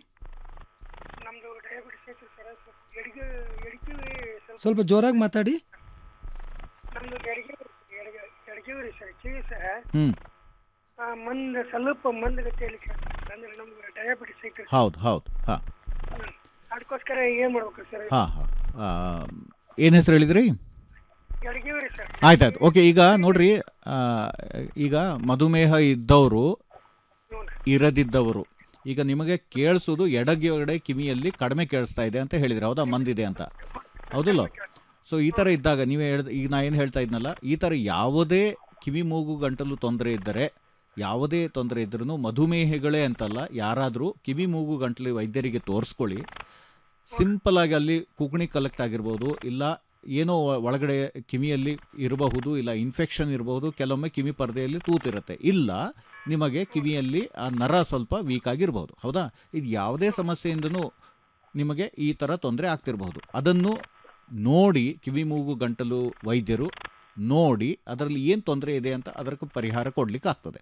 ಸ್ವಲ್ಪ ಜೋರಾಗಿ ಮಾತಾಡಿ ನಮ್ದು ಎಡಗಿ ಎಡಗಿವ್ರಿ ಸರ್ ಕಿವಿ ಸರ್ ಹ್ಮ್ ಆ, ಮಂದ್ ಸ್ವಲ್ಪ ಮಂದಗತಿಯಲ್ಲಿ ಕೇಳ್ತದೆ. ಅಂದ್ರೆ ನಮ್ಗೆ ಡಯಾಬಿಟಿಸ್ ಐತೆ ಹೌದು ಹೌದು ಹಾಂ ಅದಕ್ಕೋಸ್ಕರ ಏನ್ ಮಾಡ್ಬೇಕು ಸರ್ ಹಾಂ ಹಾಂ ಏನು ಹೆಸರು ಹೇಳಿದ್ರಿ ಎಡಗಿವ್ರಿ ಸರ್ ಆಯ್ತಾಯ್ತು ಓಕೆ ಈಗ ನೋಡ್ರಿ ಆ, ಈಗ ಮಧುಮೇಹ ಇದ್ದವರು ಇರದಿದ್ದವರು ಈಗ ನಿಮಗೆ ಕೇಳಿಸೋದು ಎಡಗಡೆ ಕಿವಿಯಲ್ಲಿ ಕಡಿಮೆ ಕೇಳಿಸ್ತಾ ಇದೆ ಅಂತ ಹೇಳಿದ್ರೆ ಹೌದಾ ಮಂದಿದೆ ಅಂತ ಹೌದಲ್ಲ ಸೊ ಈ ಥರ ಇದ್ದಾಗ ನೀವೇ ಹೇಳ್ದ ಈಗ ನಾ ಏನು ಹೇಳ್ತಾ ಇದ್ನಲ್ಲ ಈ ಥರ ಯಾವುದೇ ಕಿವಿ ಮೂಗು ಗಂಟಲು ತೊಂದರೆ ಇದ್ದರೆ ಯಾವುದೇ ತೊಂದರೆ ಇದ್ರೂ ಮಧುಮೇಹಿಗಳೇ ಅಂತಲ್ಲ ಯಾರಾದರೂ ಕಿವಿ ಮೂಗು ಗಂಟಲು ವೈದ್ಯರಿಗೆ ತೋರಿಸ್ಕೊಳ್ಳಿ ಸಿಂಪಲ್ ಆಗಿ ಅಲ್ಲಿ ಕುಕಣಿ ಕಲೆಕ್ಟ್ ಆಗಿರ್ಬೋದು ಇಲ್ಲ ಏನೋ ಒ- ಒಳಗಡೆ ಕಿವಿಯಲ್ಲಿ ಇರಬಹುದು ಇಲ್ಲ ಇನ್ಫೆಕ್ಷನ್ ಇರಬಹುದು ಕೆಲವೊಮ್ಮೆ ಕಿವಿ ಪರದೆಯಲ್ಲಿ ತೂತಿರುತ್ತೆ ಇಲ್ಲ ನಿಮಗೆ ಕಿವಿಯಲ್ಲಿ ಆ ನರ ಸ್ವಲ್ಪ ವೀಕ್ ಆಗಿರಬಹುದು ಹೌದಾ ಇದು ಯಾವುದೇ ಸಮಸ್ಯೆಯಿಂದನೂ ನಿಮಗೆ ಈ ಥರ ತೊಂದರೆ ಆಗ್ತಿರಬಹುದು ಅದನ್ನು ನೋಡಿ ಕಿವಿ ಮೂಗು ಗಂಟಲು ವೈದ್ಯರು ನೋಡಿ ಅದರಲ್ಲಿ ಏನು ತೊಂದರೆ ಇದೆ ಅಂತ ಅದಕ್ಕೆ ಪರಿಹಾರ ಕೊಡ್ಲಿಕ್ಕೆ ಆಗ್ತದೆ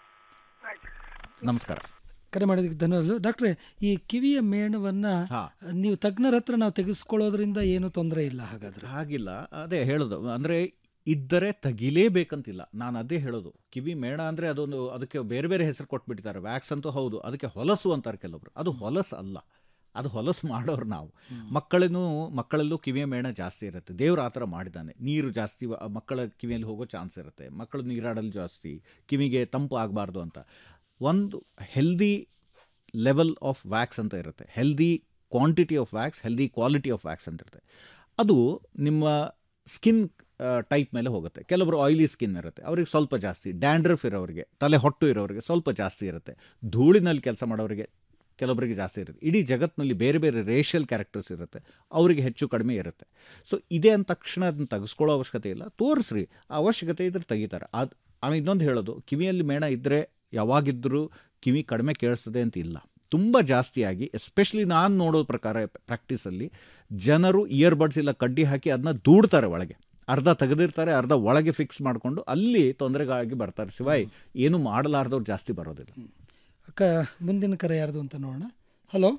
ನಮಸ್ಕಾರ ಕರೆ ಮಾಡಿದ್ದಕ್ಕೆ ಧನ್ಯವಾದಗಳು ಡಾಕ್ಟ್ರೆ ಈ ಕಿವಿಯ ಮೇಣವನ್ನು ನೀವು ತಜ್ಞರ ಹತ್ರ ನಾವು ತೆಗೆಸ್ಕೊಳ್ಳೋದ್ರಿಂದ ಏನು ತೊಂದರೆ ಇಲ್ಲ ಹಾಗಾದ್ರೆ ಹಾಗಿಲ್ಲ ಅದೇ ಹೇಳೋದು ಅಂದರೆ ಇದ್ದರೆ ತೆಗಿಲೇಬೇಕಂತಿಲ್ಲ ನಾನು ಅದೇ ಹೇಳೋದು ಕಿವಿ ಮೇಣ ಅಂದರೆ ಅದೊಂದು ಅದಕ್ಕೆ ಬೇರೆ ಬೇರೆ ಹೆಸರು ಕೊಟ್ಬಿಟ್ಟಿದ್ದಾರೆ ವ್ಯಾಕ್ಸ್ ಅಂತೂ ಹೌದು ಅದಕ್ಕೆ ಹೊಲಸು ಅಂತಾರೆ ಕೆಲವೊಬ್ರು ಅದು ಹೊಲಸು ಅಲ್ಲ ಅದು ಹೊಲಸು ಮಾಡೋರು ನಾವು ಮಕ್ಕಳನ್ನು ಮಕ್ಕಳಲ್ಲೂ ಕಿವಿಯ ಮೇಣ ಜಾಸ್ತಿ ಇರುತ್ತೆ ದೇವ್ರು ಆ ಥರ ಮಾಡಿದ್ದಾನೆ ನೀರು ಜಾಸ್ತಿ ವ- ಮಕ್ಕಳ ಕಿವಿಯಲ್ಲಿ ಹೋಗೋ ಚಾನ್ಸ್ ಇರುತ್ತೆ ಮಕ್ಕಳು ನೀರಾಡಲು ಜಾಸ್ತಿ ಕಿವಿಗೆ ತಂಪು ಆಗಬಾರ್ದು ಅಂತ ಒಂದು ಹೆಲ್ದಿ ಲೆವೆಲ್ ಆಫ್ ವ್ಯಾಕ್ಸ್ ಅಂತ ಇರುತ್ತೆ healthy quantity of wax healthy quality of wax ಅಂತ ಇರುತ್ತೆ ಅದು ನಿಮ್ಮ ಸ್ಕಿನ್ ಟೈಪ್ ಮೇಲೆ ಹೋಗುತ್ತೆ ಕೆಲವರು ಆಯಿಲಿ ಸ್ಕಿನ್ ಇರುತ್ತೆ ಅವ್ರಿಗೆ ಸ್ವಲ್ಪ ಜಾಸ್ತಿ ಡ್ಯಾಂಡ್ರಫ್ ಇರೋರಿಗೆ ತಲೆ ಹೊಟ್ಟು ಇರೋರಿಗೆ ಸ್ವಲ್ಪ ಜಾಸ್ತಿ ಇರುತ್ತೆ ಧೂಳಿನಲ್ಲಿ ಕೆಲಸ ಮಾಡೋರಿಗೆ ಕೆಲವರಿಗೆ ಜಾಸ್ತಿ ಇರುತ್ತೆ ಇಡೀ ಜಗತ್ತಿನಲ್ಲಿ ಬೇರೆ ಬೇರೆ ರೇಷಿಯಲ್ ಕ್ಯಾರೆಕ್ಟರ್ಸ್ ಇರುತ್ತೆ ಅವರಿಗೆ ಹೆಚ್ಚು ಕಡಿಮೆ ಇರುತ್ತೆ ಸೊ ಇದೇ ಅಂದ ತಕ್ಷಣ ಅದನ್ನ ತೆಗೆಸ್ಕೊಳ್ಳೋ ಅವಶ್ಯಕತೆ ಇಲ್ಲ ತೋರಿಸ್ರಿ ಆ ಅವಶ್ಯಕತೆ ಇದ್ರೆ ತೆಗಿತಾರೆ ಅದು ಆಮೇಲೆ ಇನ್ನೊಂದು ಹೇಳೋದು ಕಿವಿಯಲ್ಲಿ ಮೇಣ ಇದ್ದರೆ ಯಾವಾಗಿದ್ದರೂ ಕಿವಿ ಕಡಿಮೆ ಕೇಳಿಸ್ತದೆ ಅಂತ ಇಲ್ಲ ತುಂಬ ಜಾಸ್ತಿಯಾಗಿ ಎಸ್ಪೆಷಲಿ ನಾನು ನೋಡೋ ಪ್ರಕಾರ ಪ್ರಾಕ್ಟೀಸಲ್ಲಿ ಜನರು ಇಯರ್ಬಡ್ಸ್ ಇಲ್ಲ ಕಡ್ಡಿ ಹಾಕಿ ಅದನ್ನ ದೂಡ್ತಾರೆ ಒಳಗೆ ಅರ್ಧ ತೆಗೆದಿರ್ತಾರೆ ಅರ್ಧ ಒಳಗೆ ಫಿಕ್ಸ್ ಮಾಡಿಕೊಂಡು ಅಲ್ಲಿ ತೊಂದರೆಗಾಗಿ ಬರ್ತಾರೆ ಶಿವಾಯ್ ಏನು ಮಾಡಲಾರ್ದವ್ರು ಜಾಸ್ತಿ ಬರೋದಿಲ್ಲ ಅಕ್ಕ ಮುಂದಿನ ಕರೆ ಯಾರ್ದು ಅಂತ ನೋಡೋಣ ಹಲೋ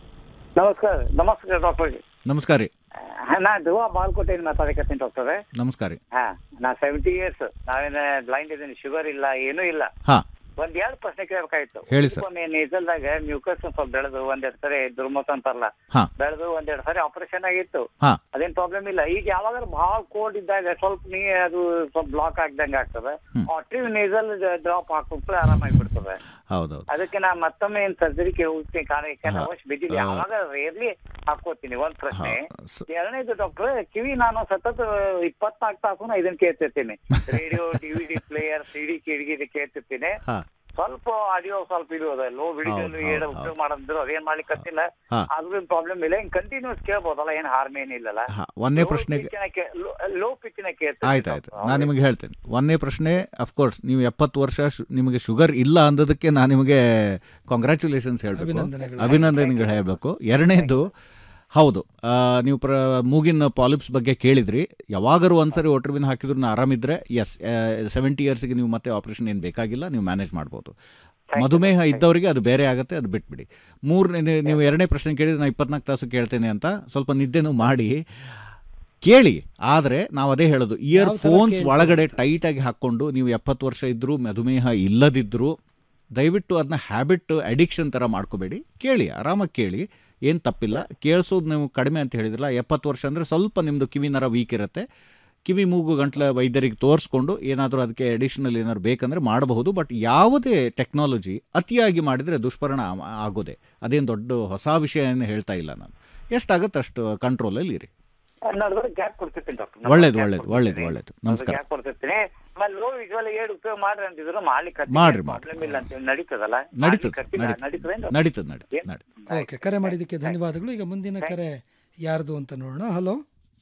ನಮಸ್ಕಾರ ನಮಸ್ಕಾರ ಡಾಕ್ಟರ್ ನಮಸ್ಕಾರ ರೀ ನಾ ಧ್ರುವ ಬಾಲ್ಕೋಟೆಯಿಂದ ಮಾತಾಡಕತ್ತೀನಿ ಡಾಕ್ಟರ್ ನಮಸ್ಕಾರ ರೀ ಹಾ ನಾ ಸೆವೆಂಟಿ ಇಯರ್ಸ್ ನಾವೇನ ಬ್ಲೈಂಡ್ ಇದೀನಿ ಶುಗರ್ ಇಲ್ಲ ಏನೂ ಇಲ್ಲ ಹಾಂ ಒಂದ್ ಎರಡು ಪ್ರಶ್ನೆ ಕೇಳಬೇಕಾಯ್ತು ಹೇಳಿ ಸರ್. ಒಮ್ಮೆ ನೇಸಲ್ದಾಗ ಮ್ಯೂಕಸ್ ಸ್ವಲ್ಪ ಬೆಳೆದು ಒಂದೆರಡು ಸರಿ ದುರ್ಮತ ಅಂತಾರಲ್ಲ ಹಾ. ಬೆಳೆದು ಒಂದೆರಡು ಸರಿ ಆಪರೇಷನ್ ಆಗಿತ್ತು ಹಾಂ ಅದೇನ್ ಪ್ರಾಬ್ಲಮ್ ಇಲ್ಲ ಈಗ ಯಾವಾಗ ಬಹಳ ಕೋಲ್ಡ್ ಇದ್ದಾಗ ಸ್ವಲ್ಪ ನೀ ಅದು ಸ್ವಲ್ಪ ಬ್ಲಾಕ್ ಆಗ್ದಂಗ ಆಗ್ತದೆ ಆಟ್ರಿವ್ ನೇಸಲ್ ಡ್ರಾಪ್ ಹಾಕ್ಬಿಟ್ರೆ ಆರಾಮಾಗಿ ಬಿಡ್ತದೆ ಹೌದೌದು ಅದಕ್ಕೆ ನಾ ಮತ್ತೊಮ್ಮೆ ಏನ್ ಸರ್ಜರಿಗೆ ಹೋಗ್ತೀನಿ ಕಾರಣ ಯಾಕಂದ್ರೆ ಅವಶ್ಯ ಬಿದ್ದಿಲ್ಲ ಹಾ. ಯಾವಾಗ ರೇರ್ಲಿ ಹಾಕೋತೀನಿ ಒಂದ್ ಪ್ರಶ್ನೆ ಹಾ, ಸ- ಎರಡನೇದು ಡಾಕ್ಟರ್ ಕಿವಿ ನಾನು ಸತತ ಇಪ್ಪತ್ನಾಲ್ಕು ತಾಸು ಇದನ್ನ ಕೇಳ್ತಿರ್ತೀನಿ ರೇಡಿಯೋ ಡಿವಿಡಿ ಪ್ಲೇಯರ್ ಸಿಡಿ ಕಿಡಿಗಿ ಕೇಳ್ತಿರ್ತೀನಿ ಹಾಂ ಸ್ವಲ್ಪ ಆಡಿಯೋ ಸ್ವಲ್ಪ ಇದು ಅದ ಲೋ ವಿಡಿಯೋ ಹೌದು, ಏಡ ಹೌದು, ಉಪಯೋಗ ಮಾಡಿದ್ರು ಅದೇನ್ ಮಾಡ್ಲಿಕ್ಕೆ ಹತ್ತಿಲ್ಲ ಹಾ. ಅದ್ರದ್ದು ಪ್ರಾಬ್ಲಮ್ ಇಲ್ಲ ಹಿಂಗ್ ಕಂಟಿನ್ಯೂಸ್ ಕೇಳ್ಬೋದಲ್ಲ ಏನ್ ಹಾರ್ಮ್ ಏನಿಲ್ಲಲ್ಲ ಹಾಂ ಒಂದನೇ ಪ್ರಶ್ನೆಗೆ ಲೋ ಪಿಚ್ಚಿನ ಆಯ್ತು ಕೇಳ್ತೀನಿ ಆಯ್ತು ನಾನು ನಿಮಗೆ ಹೇಳ್ತೇನೆ ಒಂದನೇ ಪ್ರಶ್ನೆ ಅಫ್ಕೋರ್ಸ್ ನೀವು ಎಪ್ಪತ್ತು ವರ್ಷ ಶು- ನಿಮಗೆ ಶುಗರ್ ಇಲ್ಲ ಅಂದದಕ್ಕೆ ನಾನು ನಿಮಗೆ ಕಾಂಗ್ರ್ಯಾಚುಲೇಷನ್ಸ್ ಹೇಳಬೇಕು ಅಭಿನಂದನೆಗಳು. ಅಭಿನಂದನೆಗಳು ಹೇಳಬೇಕು ಎರಡನೇದು ಹೌದು ಆ, ನೀವು ಪ್ರ ಮೂಗಿನ ಪಾಲಿಪ್ಸ್ ಬಗ್ಗೆ ಕೇಳಿದ್ರಿ ಯಾವಾಗಾರು ಒಂದ್ಸರಿ ಒಟ್ರವಿನ್ ಹಾಕಿದ್ರು ನಾ ಆರಾಮಿದ್ರೆ ಎಸ್ ಸೆವೆಂಟಿ ಇಯರ್ಸ್ಗೆ ನೀವು ಮತ್ತೆ ಆಪರೇಷನ್ ಏನು ಬೇಕಾಗಿಲ್ಲ ನೀವು ಮ್ಯಾನೇಜ್ ಮಾಡ್ಬೋದು ಮಧುಮೇಹ ಇದ್ದವರಿಗೆ ಅದು ಬೇರೆ ಆಗುತ್ತೆ ಅದು ಬಿಟ್ಬಿಡಿ ಮೂರನೇ ನೀವು ಎರಡನೇ ಪ್ರಶ್ನೆ ಕೇಳಿದ್ರೆ ನಾನು ಇಪ್ಪತ್ನಾಲ್ಕು ತಾಸು ಕೇಳ್ತೇನೆ ಅಂತ ಸ್ವಲ್ಪ ನಿದ್ದೆನೂ ಮಾಡಿ ಕೇಳಿ ಆದರೆ ನಾವು ಅದೇ ಹೇಳೋದು ಇಯರ್ ಯಾವ ಥರ ಫೋನ್ಸ್ ಕೇಳ್ತೀರಾ ಒಳಗಡೆ ಟೈಟಾಗಿ ಹಾಕ್ಕೊಂಡು ನೀವು ಎಪ್ಪತ್ತು ವರ್ಷ ಇದ್ದರೂ ಮಧುಮೇಹ ಇಲ್ಲದಿದ್ದರೂ ದಯವಿಟ್ಟು ಅದನ್ನ ಹ್ಯಾಬಿಟ್ ಅಡಿಕ್ಷನ್ ಥರ ಮಾಡ್ಕೋಬೇಡಿ ಕೇಳಿ ಆರಾಮಾಗಿ ಕೇಳಿ ಏನು ತಪ್ಪಿಲ್ಲ ಕೇಳಿಸೋದು ನೀವು ಕಡಿಮೆ ಅಂತ ಹೇಳಿದ್ರಲ್ಲ ಎಪ್ಪತ್ತು ವರ್ಷ ಅಂದರೆ ಸ್ವಲ್ಪ ನಿಮ್ಮದು ಕಿವಿ ನರ ವೀಕ್ ಇರುತ್ತೆ ಕಿವಿ ಮೂಗು ಗಂಟ್ಲ ವೈದ್ಯರಿಗೆ ತೋರಿಸ್ಕೊಂಡು ಏನಾದರೂ ಅದಕ್ಕೆ ಅಡಿಷನಲ್ ಏನಾದ್ರು ಬೇಕಂದರೆ ಮಾಡಬಹುದು ಬಟ್ ಯಾವುದೇ ಟೆಕ್ನಾಲಜಿ ಅತಿಯಾಗಿ ಮಾಡಿದರೆ ದುಷ್ಪರಿಣಾಮ ಆಗೋದೆ ಅದೇನು ದೊಡ್ಡ ಹೊಸ ವಿಷಯ ಏನು ಹೇಳ್ತಾ ಇಲ್ಲ ನಾನು ಎಷ್ಟಾಗುತ್ತೆ ಅಷ್ಟು ಕಂಟ್ರೋಲಲ್ಲಿ ಇರಿ ನಡೆದ್ರೆ ಗ್ಯಾಪ್ ಕೊಡ್ತಿರ್ತೀನಿ ಡಾಕ್ಟರ್ ಒಳ್ಳೇದು ಒಳ್ಳೇದು ಒಳ್ಳೇದು ಒಳ್ಳೇದು ನಮಸ್ಕಾರ ಗ್ಯಾಪ್ ಕೊಡ್ತಿರ್ತೀನಿ ಆಮೇಲೆ ಲೋ ವಿಜುವಲ್ ಏಡ್ ಉಪಯೋಗ ಮಾಡ್ರಿ ಅಂತಿದ್ರು ಮಾಡ್ಲಿಕ್ಕೆ ಮಾಡ್ರಿ, ಪ್ರಾಬ್ಲಮ್ ಇಲ್ಲ ಅಂತ ನಡೀತದಲ್ಲ ನಡೀತದೆ ಮಾಡ್ಲಿಕ್ಕೆ ಹತ್ತಿಲ್ಲ. ನಡೀತದೇನು? ನಡೀತದೆ ನಡೀತದೆ ಏನ್? ನಡೀತದೆ ಓಕೆ ಕರೆ ಮಾಡಿದ್ದಕ್ಕೆ ಧನ್ಯವಾದಗಳು ಈಗ ಮುಂದಿನ ಕರೆ ಯಾರ್ದು ಅಂತ ನೋಡೋಣ ಹಲೋ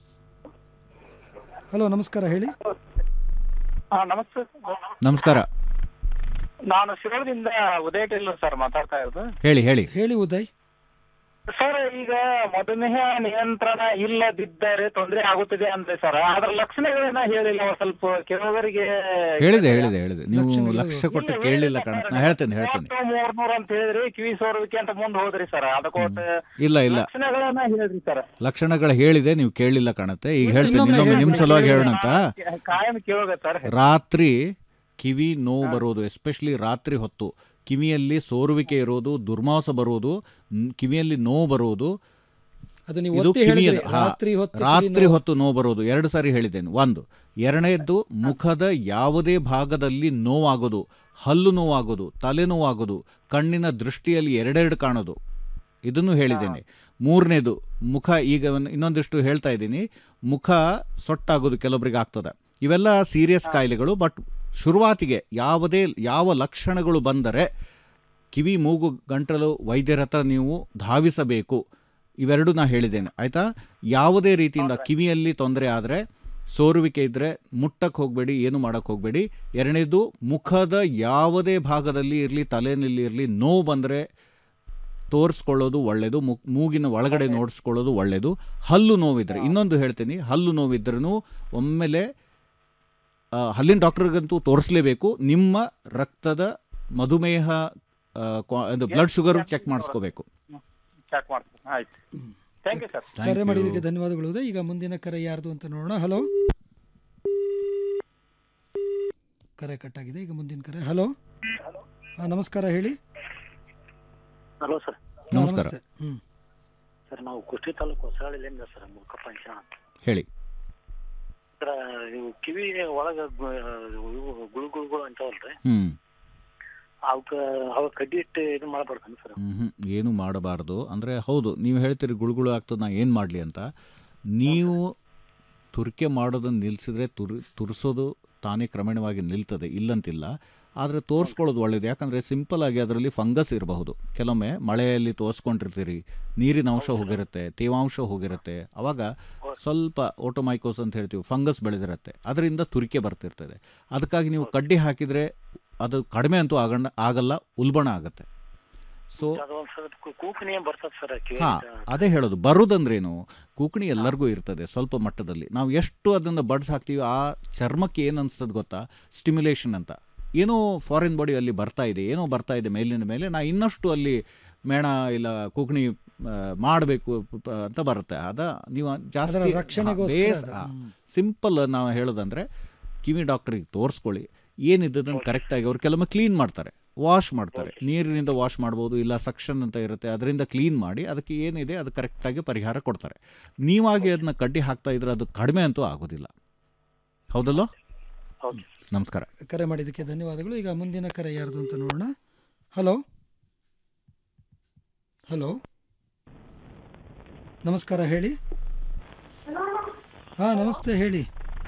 ಹಲೋ ನಮಸ್ಕಾರ ಹೇಳಿ ಹಾ ನಮಸ್ತೆ ನಮಸ್ಕಾರ ನಾನು ಶಿವದಿಂದ ಉದಯ ಟೇಲರ್ ಸರ್ ಮಾತಾಡ್ತಾ ಇರೋದು ಹೇಳಿ ಹೇಳಿ ಹೇಳಿ ಉದಯ್ ಸರ್ ಈಗ ಮಧುಮೇಹ ನಿಯಂತ್ರಣ ಇಲ್ಲದಿದ್ದರೆ ತೊಂದರೆ ಆಗುತ್ತದೆ ಅಂದ್ರೆ ಸರ್ ಅದರ ಲಕ್ಷಣಗಳನ್ನ ಹೇಳಿಲ್ಲ ಒಂದ್ ಸ್ವಲ್ಪ ಕೆಲವರಿಗೆ ಹೇಳಿದೆ ಹೇಳಿದೆ ಹೇಳಿದೆ ನೀವು ಲಕ್ಷ್ಯ ಕೊಟ್ಟು ಕೇಳಲಿಲ್ಲ ಕಣ ನಾ ಹೇಳ್ತೇನೆ ಹೇಳ್ತೇನೆ ಮೂರ್ನೂರ್ ಅಂತ ಹೇಳಿದ್ರಿ ಕಿವಿ ಸೋರುವಿಕೆ ಅಂತ ಮುಂದೆ ಹೋದ್ರಿ ಸರ್ ಅದಕ್ಕೋಟ್ ಇಲ್ಲ ಇಲ್ಲ ಲಕ್ಷಣಗಳನ್ನ ಹೇಳ್ರಿ ಸರ್ ಲಕ್ಷಣಗಳು ಹೇಳಿದೆ ನೀವು ಕೇಳಲಿಲ್ಲ ಕಾಣುತ್ತೆ ಈಗ ಹೇಳ್ತೇನೆ ಇನ್ನೊಮ್ಮೆ ನಿಮ್ಮ ಸಲುವಾಗಿ ಹೇಳೋಣ ಅಂತ ಕಾಯಂ ಕೇಳೋಗ ಸರ್ ರಾತ್ರಿ ಕಿವಿ ನೋವು ಬರೋದು ಎಸ್ಪೆಷಲಿ ರಾತ್ರಿ ಹೊತ್ತು ಕಿವಿಯಲ್ಲಿ ಸೋರುವಿಕೆ ಇರೋದು ದುರ್ಮಾಸ ಬರೋದು ನ್- ಕಿವಿಯಲ್ಲಿ ನೋವು ಬರೋದು ಅದು ನೀವು ಇದು ಒತ್ತಿ ಕಿವಿಯಲ್ಲಿ ಹೇಳಿದ್ರಿ, ಹಾ, ರಾತ್ರಿ ಹೊತ್ತು ಕಿವಿ ರಾತ್ರಿ ನೋವು. ಹೊತ್ತು ನೋವು ಬರೋದು ಎರಡು ಸಾರಿ ಹೇಳಿದ್ದೇನೆ ಒಂದು ಎರಡನೇದ್ದು ಮುಖದ ಯಾವುದೇ ಭಾಗದಲ್ಲಿ ನೋವಾಗೋದು ಹಲ್ಲು ನೋವಾಗೋದು ತಲೆನೋವಾಗೋದು ಕಣ್ಣಿನ ದೃಷ್ಟಿಯಲ್ಲಿ ಎರಡೆರಡು ಕಾಣೋದು ಇದನ್ನು ಹೇಳಿದ್ದೇನೆ ಮೂರನೇದು ಮುಖ ಈಗ ಒಂದು- ಇನ್ನೊಂದಿಷ್ಟು ಹೇಳ್ತಾ ಇದ್ದೀನಿ ಮುಖ ಸೊಟ್ಟಾಗೋದು ಕೆಲವೊಬ್ಬರಿಗೆ ಆಗ್ತದೆ ಇವೆಲ್ಲ ಸೀರಿಯಸ್ ಕಾಯಿಲೆಗಳು ಬಟ್ ಶುರುವಾತಿಗೆ ಯಾವುದೇ ಯಾವ ಲಕ್ಷಣಗಳು ಬಂದರೆ ಕಿವಿ ಮೂಗು ಗಂಟಲು ವೈದ್ಯರ ಹತ್ರ ನೀವು ಧಾವಿಸಬೇಕು ಇವೆರಡು ನಾ ಹೇಳಿದ್ದೇನೆ ಆಯಿತಾ ಯಾವುದೇ ರೀತಿಯಿಂದ ಕಿವಿಯಲ್ಲಿ ತೊಂದರೆ ಆದರೆ ಸೋರುವಿಕೆ ಇದ್ದರೆ ಮುಟ್ಟಕ್ಕೆ ಹೋಗಬೇಡಿ ಏನು ಮಾಡೋಕ್ಕೆ ಹೋಗಬೇಡಿ ಎರಡನೇದು ಮುಖದ ಯಾವುದೇ ಭಾಗದಲ್ಲಿ ಇರಲಿ ತಲೆಯಲ್ಲಿ ಇರಲಿ ನೋವು ಬಂದರೆ ತೋರಿಸ್ಕೊಳ್ಳೋದು ಒಳ್ಳೆಯದು ಮು ಮೂಗಿನ ಒಳಗಡೆ ನೋಡಿಸ್ಕೊಳ್ಳೋದು ಒಳ್ಳೆಯದು ಹಲ್ಲು ನೋವಿದ್ರೆ ಇನ್ನೊಂದು ಹೇಳ್ತೀನಿ ಹಲ್ಲು ನೋವಿದ್ರೂ ಒಮ್ಮೆಲೆ ಆ, ಹಲ್ಲಿನ ಡಾಕ್ಟರ್ಗಂತೂ ತೋರಿಸ್ಲೇಬೇಕು ನಿಮ್ಮ ರಕ್ತದ ಮಧುಮೇಹ ಆ, ಕ್ವಾ- ಇದು ಬ್ಲಡ್ ಶುಗರ್ ಚೆಕ್ ಮಾಡಿಸ್ಕೋಬೇಕು ಚೆಕ್ ಮಾಡ್ತೀನಿ ಆಯ್ತು ಥ್ಯಾಂಕ್ ಯು ಸರ್ ಕರೆ ಮಾಡಿದ್ದಕ್ಕೆ ಧನ್ಯವಾದಗಳು ಉದಯ್. ಈಗ ಮುಂದಿನ ಕರೆ ಯಾರ್ದು ಅಂತ ನೋಡೋಣ ಹಲೋ ಕರೆ ಕಟ್ಟಾಗಿದೆ ಈಗ ಮುಂದಿನ ಕರೆ ಹಲೋ ಹಾ ನಮಸ್ಕಾರ ಹೇಳಿ ಹಲೋ ಸರ್ ಹಾ, ನಮಸ್ಕಾರ. ನಮಸ್ತೆ ಹ್ಮ್ ಸರ್ ನಾವು ಕುಷ್ಟಗಿ ತಾಲೂಕು ಹೊಸಹಳ್ಳಿಯಿಂದ ಸರ್ ಮುಖಪ್ಪ ಅಂತ ಹೇಳಿ ಸರ್ ಇವು ಕಿವಿ ಒಳಗ ಗು- ಇವು ಗುಳು ಗುಳುಗಳು ಅಂತಾವಲ್ರಿ ಹ್ಞೂ ಅವಕ್ಕ ಅವ ಕಡ್ಡಿ ಇಟ್ಟು ಇದು ಮಾಡಬಾರ್ದು ಸರ್ ಹ್ಞೂ ಏನು ಮಾಡಬಾರ್ದು ಅಂದರೆ ಹೌದು ನೀವು ಹೇಳ್ತೀರಿ ಗುಳುಗುಳು ಆಗ್ತದೆ ನಾ ಏನು ಮಾಡಲಿ ಅಂತ ನೀವು ತುರಿಕೆ ಮಾಡೋದನ್ನು ನಿಲ್ಲಿಸಿದ್ರೆ ತುರ್ ತುರಿಸೋದು ತಾನೇ ಕ್ರಮೇಣವಾಗಿ ನಿಲ್ತದೆ ಇಲ್ಲಂತಿಲ್ಲ ಆದರೆ ತೋರಿಸ್ಕೊಳ್ಳೋದು ಒಳ್ಳೇದು ಯಾಕಂದರೆ ಸಿಂಪಲ್ ಆಗಿ ಅದರಲ್ಲಿ ಫಂಗಸ್ ಇರಬಹುದು ಕೆಲವೊಮ್ಮೆ ಮಳೆಯಲ್ಲಿ ತೋರಿಸ್ಕೊಂಡಿರ್ತೀರಿ ನೀರಿನ ಅಂಶ ಹೋಗಿರುತ್ತೆ ತೇವಾಂಶ ಹೋಗಿರುತ್ತೆ ಅವಾಗ ಸ್ವಲ್ಪ ಓಟೋಮೈಕೋಸ್ ಅಂತ ಹೇಳ್ತೀವಿ ಫಂಗಸ್ ಬೆಳೆದಿರುತ್ತೆ ಅದರಿಂದ ತುರಿಕೆ ಬರ್ತಿರ್ತದೆ ಅದಕ್ಕಾಗಿ ನೀವು ಕಡ್ಡಿ ಹಾಕಿದರೆ ಅದು ಕಡಿಮೆ ಅಂತೂ ಆಗಣ್ಣ ಆಗಲ್ಲ ಉಲ್ಬಣ ಆಗುತ್ತೆ ಸೊ ಅದೊಂದ್ ಸರ್ ಕೂಕಣಿ ಬರ್ತದ ಸರ್ ಕಿವಿ ಹಾಂ ಅದೇ ಹೇಳೋದು ಬರೋದಂದ್ರೇನು ಕೂಕಣಿ ಎಲ್ಲರಿಗೂ ಇರ್ತದೆ ಸ್ವಲ್ಪ ಮಟ್ಟದಲ್ಲಿ ನಾವು ಎಷ್ಟು ಅದನ್ನು ಬಡ್ಸ್ ಹಾಕ್ತೀವಿ ಆ ಚರ್ಮಕ್ಕೆ ಏನು ಅನಿಸ್ತದೆ ಗೊತ್ತಾ ಸ್ಟಿಮ್ಯುಲೇಷನ್ ಅಂತ ಏನೋ ಫಾರಿನ್ ಬಾಡಿ ಅಲ್ಲಿ ಬರ್ತಾ ಇದೆ ಏನೋ ಬರ್ತಾ ಇದೆ ಮೇಲಿನ ಮೇಲೆ ನಾ ಇನ್ನಷ್ಟು ಅಲ್ಲಿ ಮೇಣ ಇಲ್ಲ ಕೂಕಣಿ ಮಾಡಬೇಕು ಅಂತ ಬರುತ್ತೆ ಅದ ನೀವು ಅದರ ಜಾಸ್ತಿ ರಕ್ಷಣೆಗೋಸ್ಕರ ಅದು. ಸಿಂಪಲ್ ನಾವು ಹೇಳೋದಂದ್ರೆ ಕಿವಿ ಡಾಕ್ಟ್ರಿಗೆ ತೋರಿಸ್ಕೊಳ್ಳಿ ಏನಿದ್ದದನ್ನು ಕರೆಕ್ಟಾಗಿ ಅವ್ರು ಕೆಲವೊಮ್ಮೆ ಕ್ಲೀನ್ ಮಾಡ್ತಾರೆ ವಾಶ್ ಮಾಡ್ತಾರೆ ನೀರಿನಿಂದ ವಾಶ್ ಮಾಡ್ಬೋದು ಇಲ್ಲ ಸಕ್ಷನ್ ಅಂತ ಇರುತ್ತೆ ಅದರಿಂದ ಕ್ಲೀನ್ ಮಾಡಿ ಅದಕ್ಕೆ ಏನಿದೆ ಅದು ಕರೆಕ್ಟಾಗಿ ಪರಿಹಾರ ಕೊಡ್ತಾರೆ ನೀವಾಗಿ ಅದನ್ನ ಕಡ್ಡಿ ಹಾಕ್ತಾ ಇದ್ರೆ ಅದು ಕಡಿಮೆ ಅಂತೂ ಆಗೋದಿಲ್ಲ ಹೌದಲ್ಲೋ ನಮಸ್ಕಾರ ಕರೆ ಮಾಡಿದ್ದಕ್ಕೆ ಧನ್ಯವಾದಗಳು ಈಗ ಮುಂದಿನ ಕರೆ ಯಾರ್ದು ಅಂತ ನೋಡೋಣ ಹಲೋ ಹಲೋ ನಮಸ್ಕಾರ ಹೇಳಿ ಹಾ ನಮಸ್ತೆ ಹೇಳಿ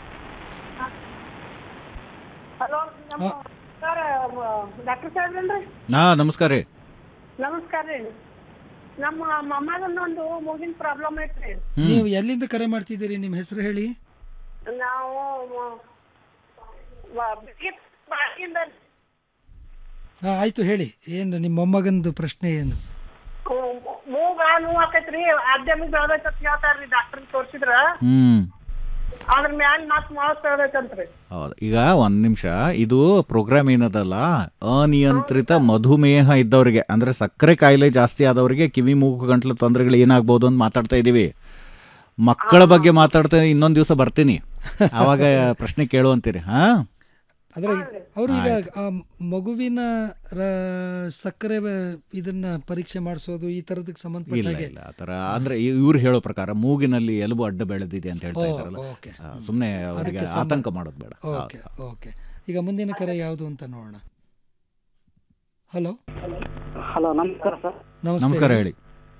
ಹಲೋ ನಮ್ಮ ಸರ್ ಡಾಕ್ಟರ್ ಸಾಹೇಬ್ರೇನ್ರಿ ಹಾ ನಮಸ್ಕಾರ ರೀ ನಮಸ್ಕಾರ ರೀ ನಮ್ಮ ಮೊಮ್ಮಗನೊಂದು ಮೂಗಿನ ಪ್ರಾಬ್ಲಮ್ ಐತ್ರಿ ನೀವು ಎಲ್ಲಿಂದ ಕರೆ ಮಾಡ್ತಿದ್ದೀರಿ ನಿಮ್ಮ ಹೆಸರು ಹೇಳಿ ನಾವು ಮ- ವ- ಬಿಸ್ಕಿಟ್ ಬಾಗಿಂದ ಹಾ ಆಯ್ತು ಹೇಳಿ ಏನು ನಿಮ್ಮ ಮೊಮ್ಮಗಂದು ಪ್ರಶ್ನೆ ಏನು ಮೂಗ ನೋವು ಆಕೈತ್ರಿ ಆದ್ಯಮಿಗ್ ಬೆಳ್ದೈತ್ ಅಂತ ಹೇಳ್ತಾರ್ರಿ ಡಾಕ್ಟರ್ ತೋರ್ಸಿದ್ರ ಹ್ಞೂ ಅದ್ರ ಮ್ಯಾಲ ಮತ್ ಮಾಸ್ ಬೆಳ್ದೈತಂತ್ರಿ ಹೌದು ಈಗ ಒಂದು ನಿಮಿಷ ಇದು ಪ್ರೋಗ್ರಾಮ್ ಏನದಲ್ಲ ಅನಿಯಂತ್ರಿತ ಮಧುಮೇಹ ಇದ್ದವರಿಗೆ ಅಂದರೆ ಸಕ್ಕರೆ ಕಾಯಿಲೆ ಜಾಸ್ತಿ ಆದವರಿಗೆ ಕಿವಿ ಮೂಗು ಗಂಟ್ಲು ತೊಂದರೆಗಳು ಏನಾಗ್ಬೋದು ಅಂತ ಮಾತಾಡ್ತಾ ಇದ್ದೀವಿ ಮಕ್ಕಳ ಬಗ್ಗೆ ಮಾತಾಡ್ತಾ ಇನ್ನೊಂದು ದಿವಸ ಬರ್ತೀನಿ ಆವಾಗ ಪ್ರಶ್ನೆ ಕೇಳುವಂತೀರಿ ಹಾಂ ಅದ್ರ ಅವರು ಈಗ ಆ ಮಗುವಿನ ರ- ಸಕ್ಕರೆ ವ- ಇದನ್ನ ಪರೀಕ್ಷೆ ಮಾಡಿಸೋದು ಈ ತರದಕ್ಕೆ ಸಂಬಂಧಪಟ್ಟ ಇಲ್ಲ ಹಾಗೆ ಇಲ್ಲ ಆ ಥರ ಅಂದರೆ ಇವ್ರು ಹೇಳೋ ಪ್ರಕಾರ ಮೂಗಿನಲ್ಲಿ ಎಲುಬು ಅಡ್ಡ ಬೆಳೆದಿದೆ ಅಂತ ಹೇಳ್ತಾ ಓ, ಇದ್ದಾರಲ್ಲ ಓಕೆ. ಸುಮ್ಮನೆ ಅವರಿಗೆ ಅದಕ್ಕೆ ಸಂಬಂಧ- ಆತಂಕ ಮಾಡೋದು ಬೇಡ ಓಕೆ ಓಕೆ ಈಗ ಮುಂದಿನ ಕರೆ ಯಾವುದು ಅಂತ ನೋಡೋಣ ಹಲೋ ಹಲೋ ನಮಸ್ಕಾರ ಸರ್ ನಮಸ್ತೆ ನಮಸ್ಕಾರ ಹೇಳಿ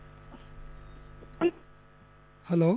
ಹಲೋ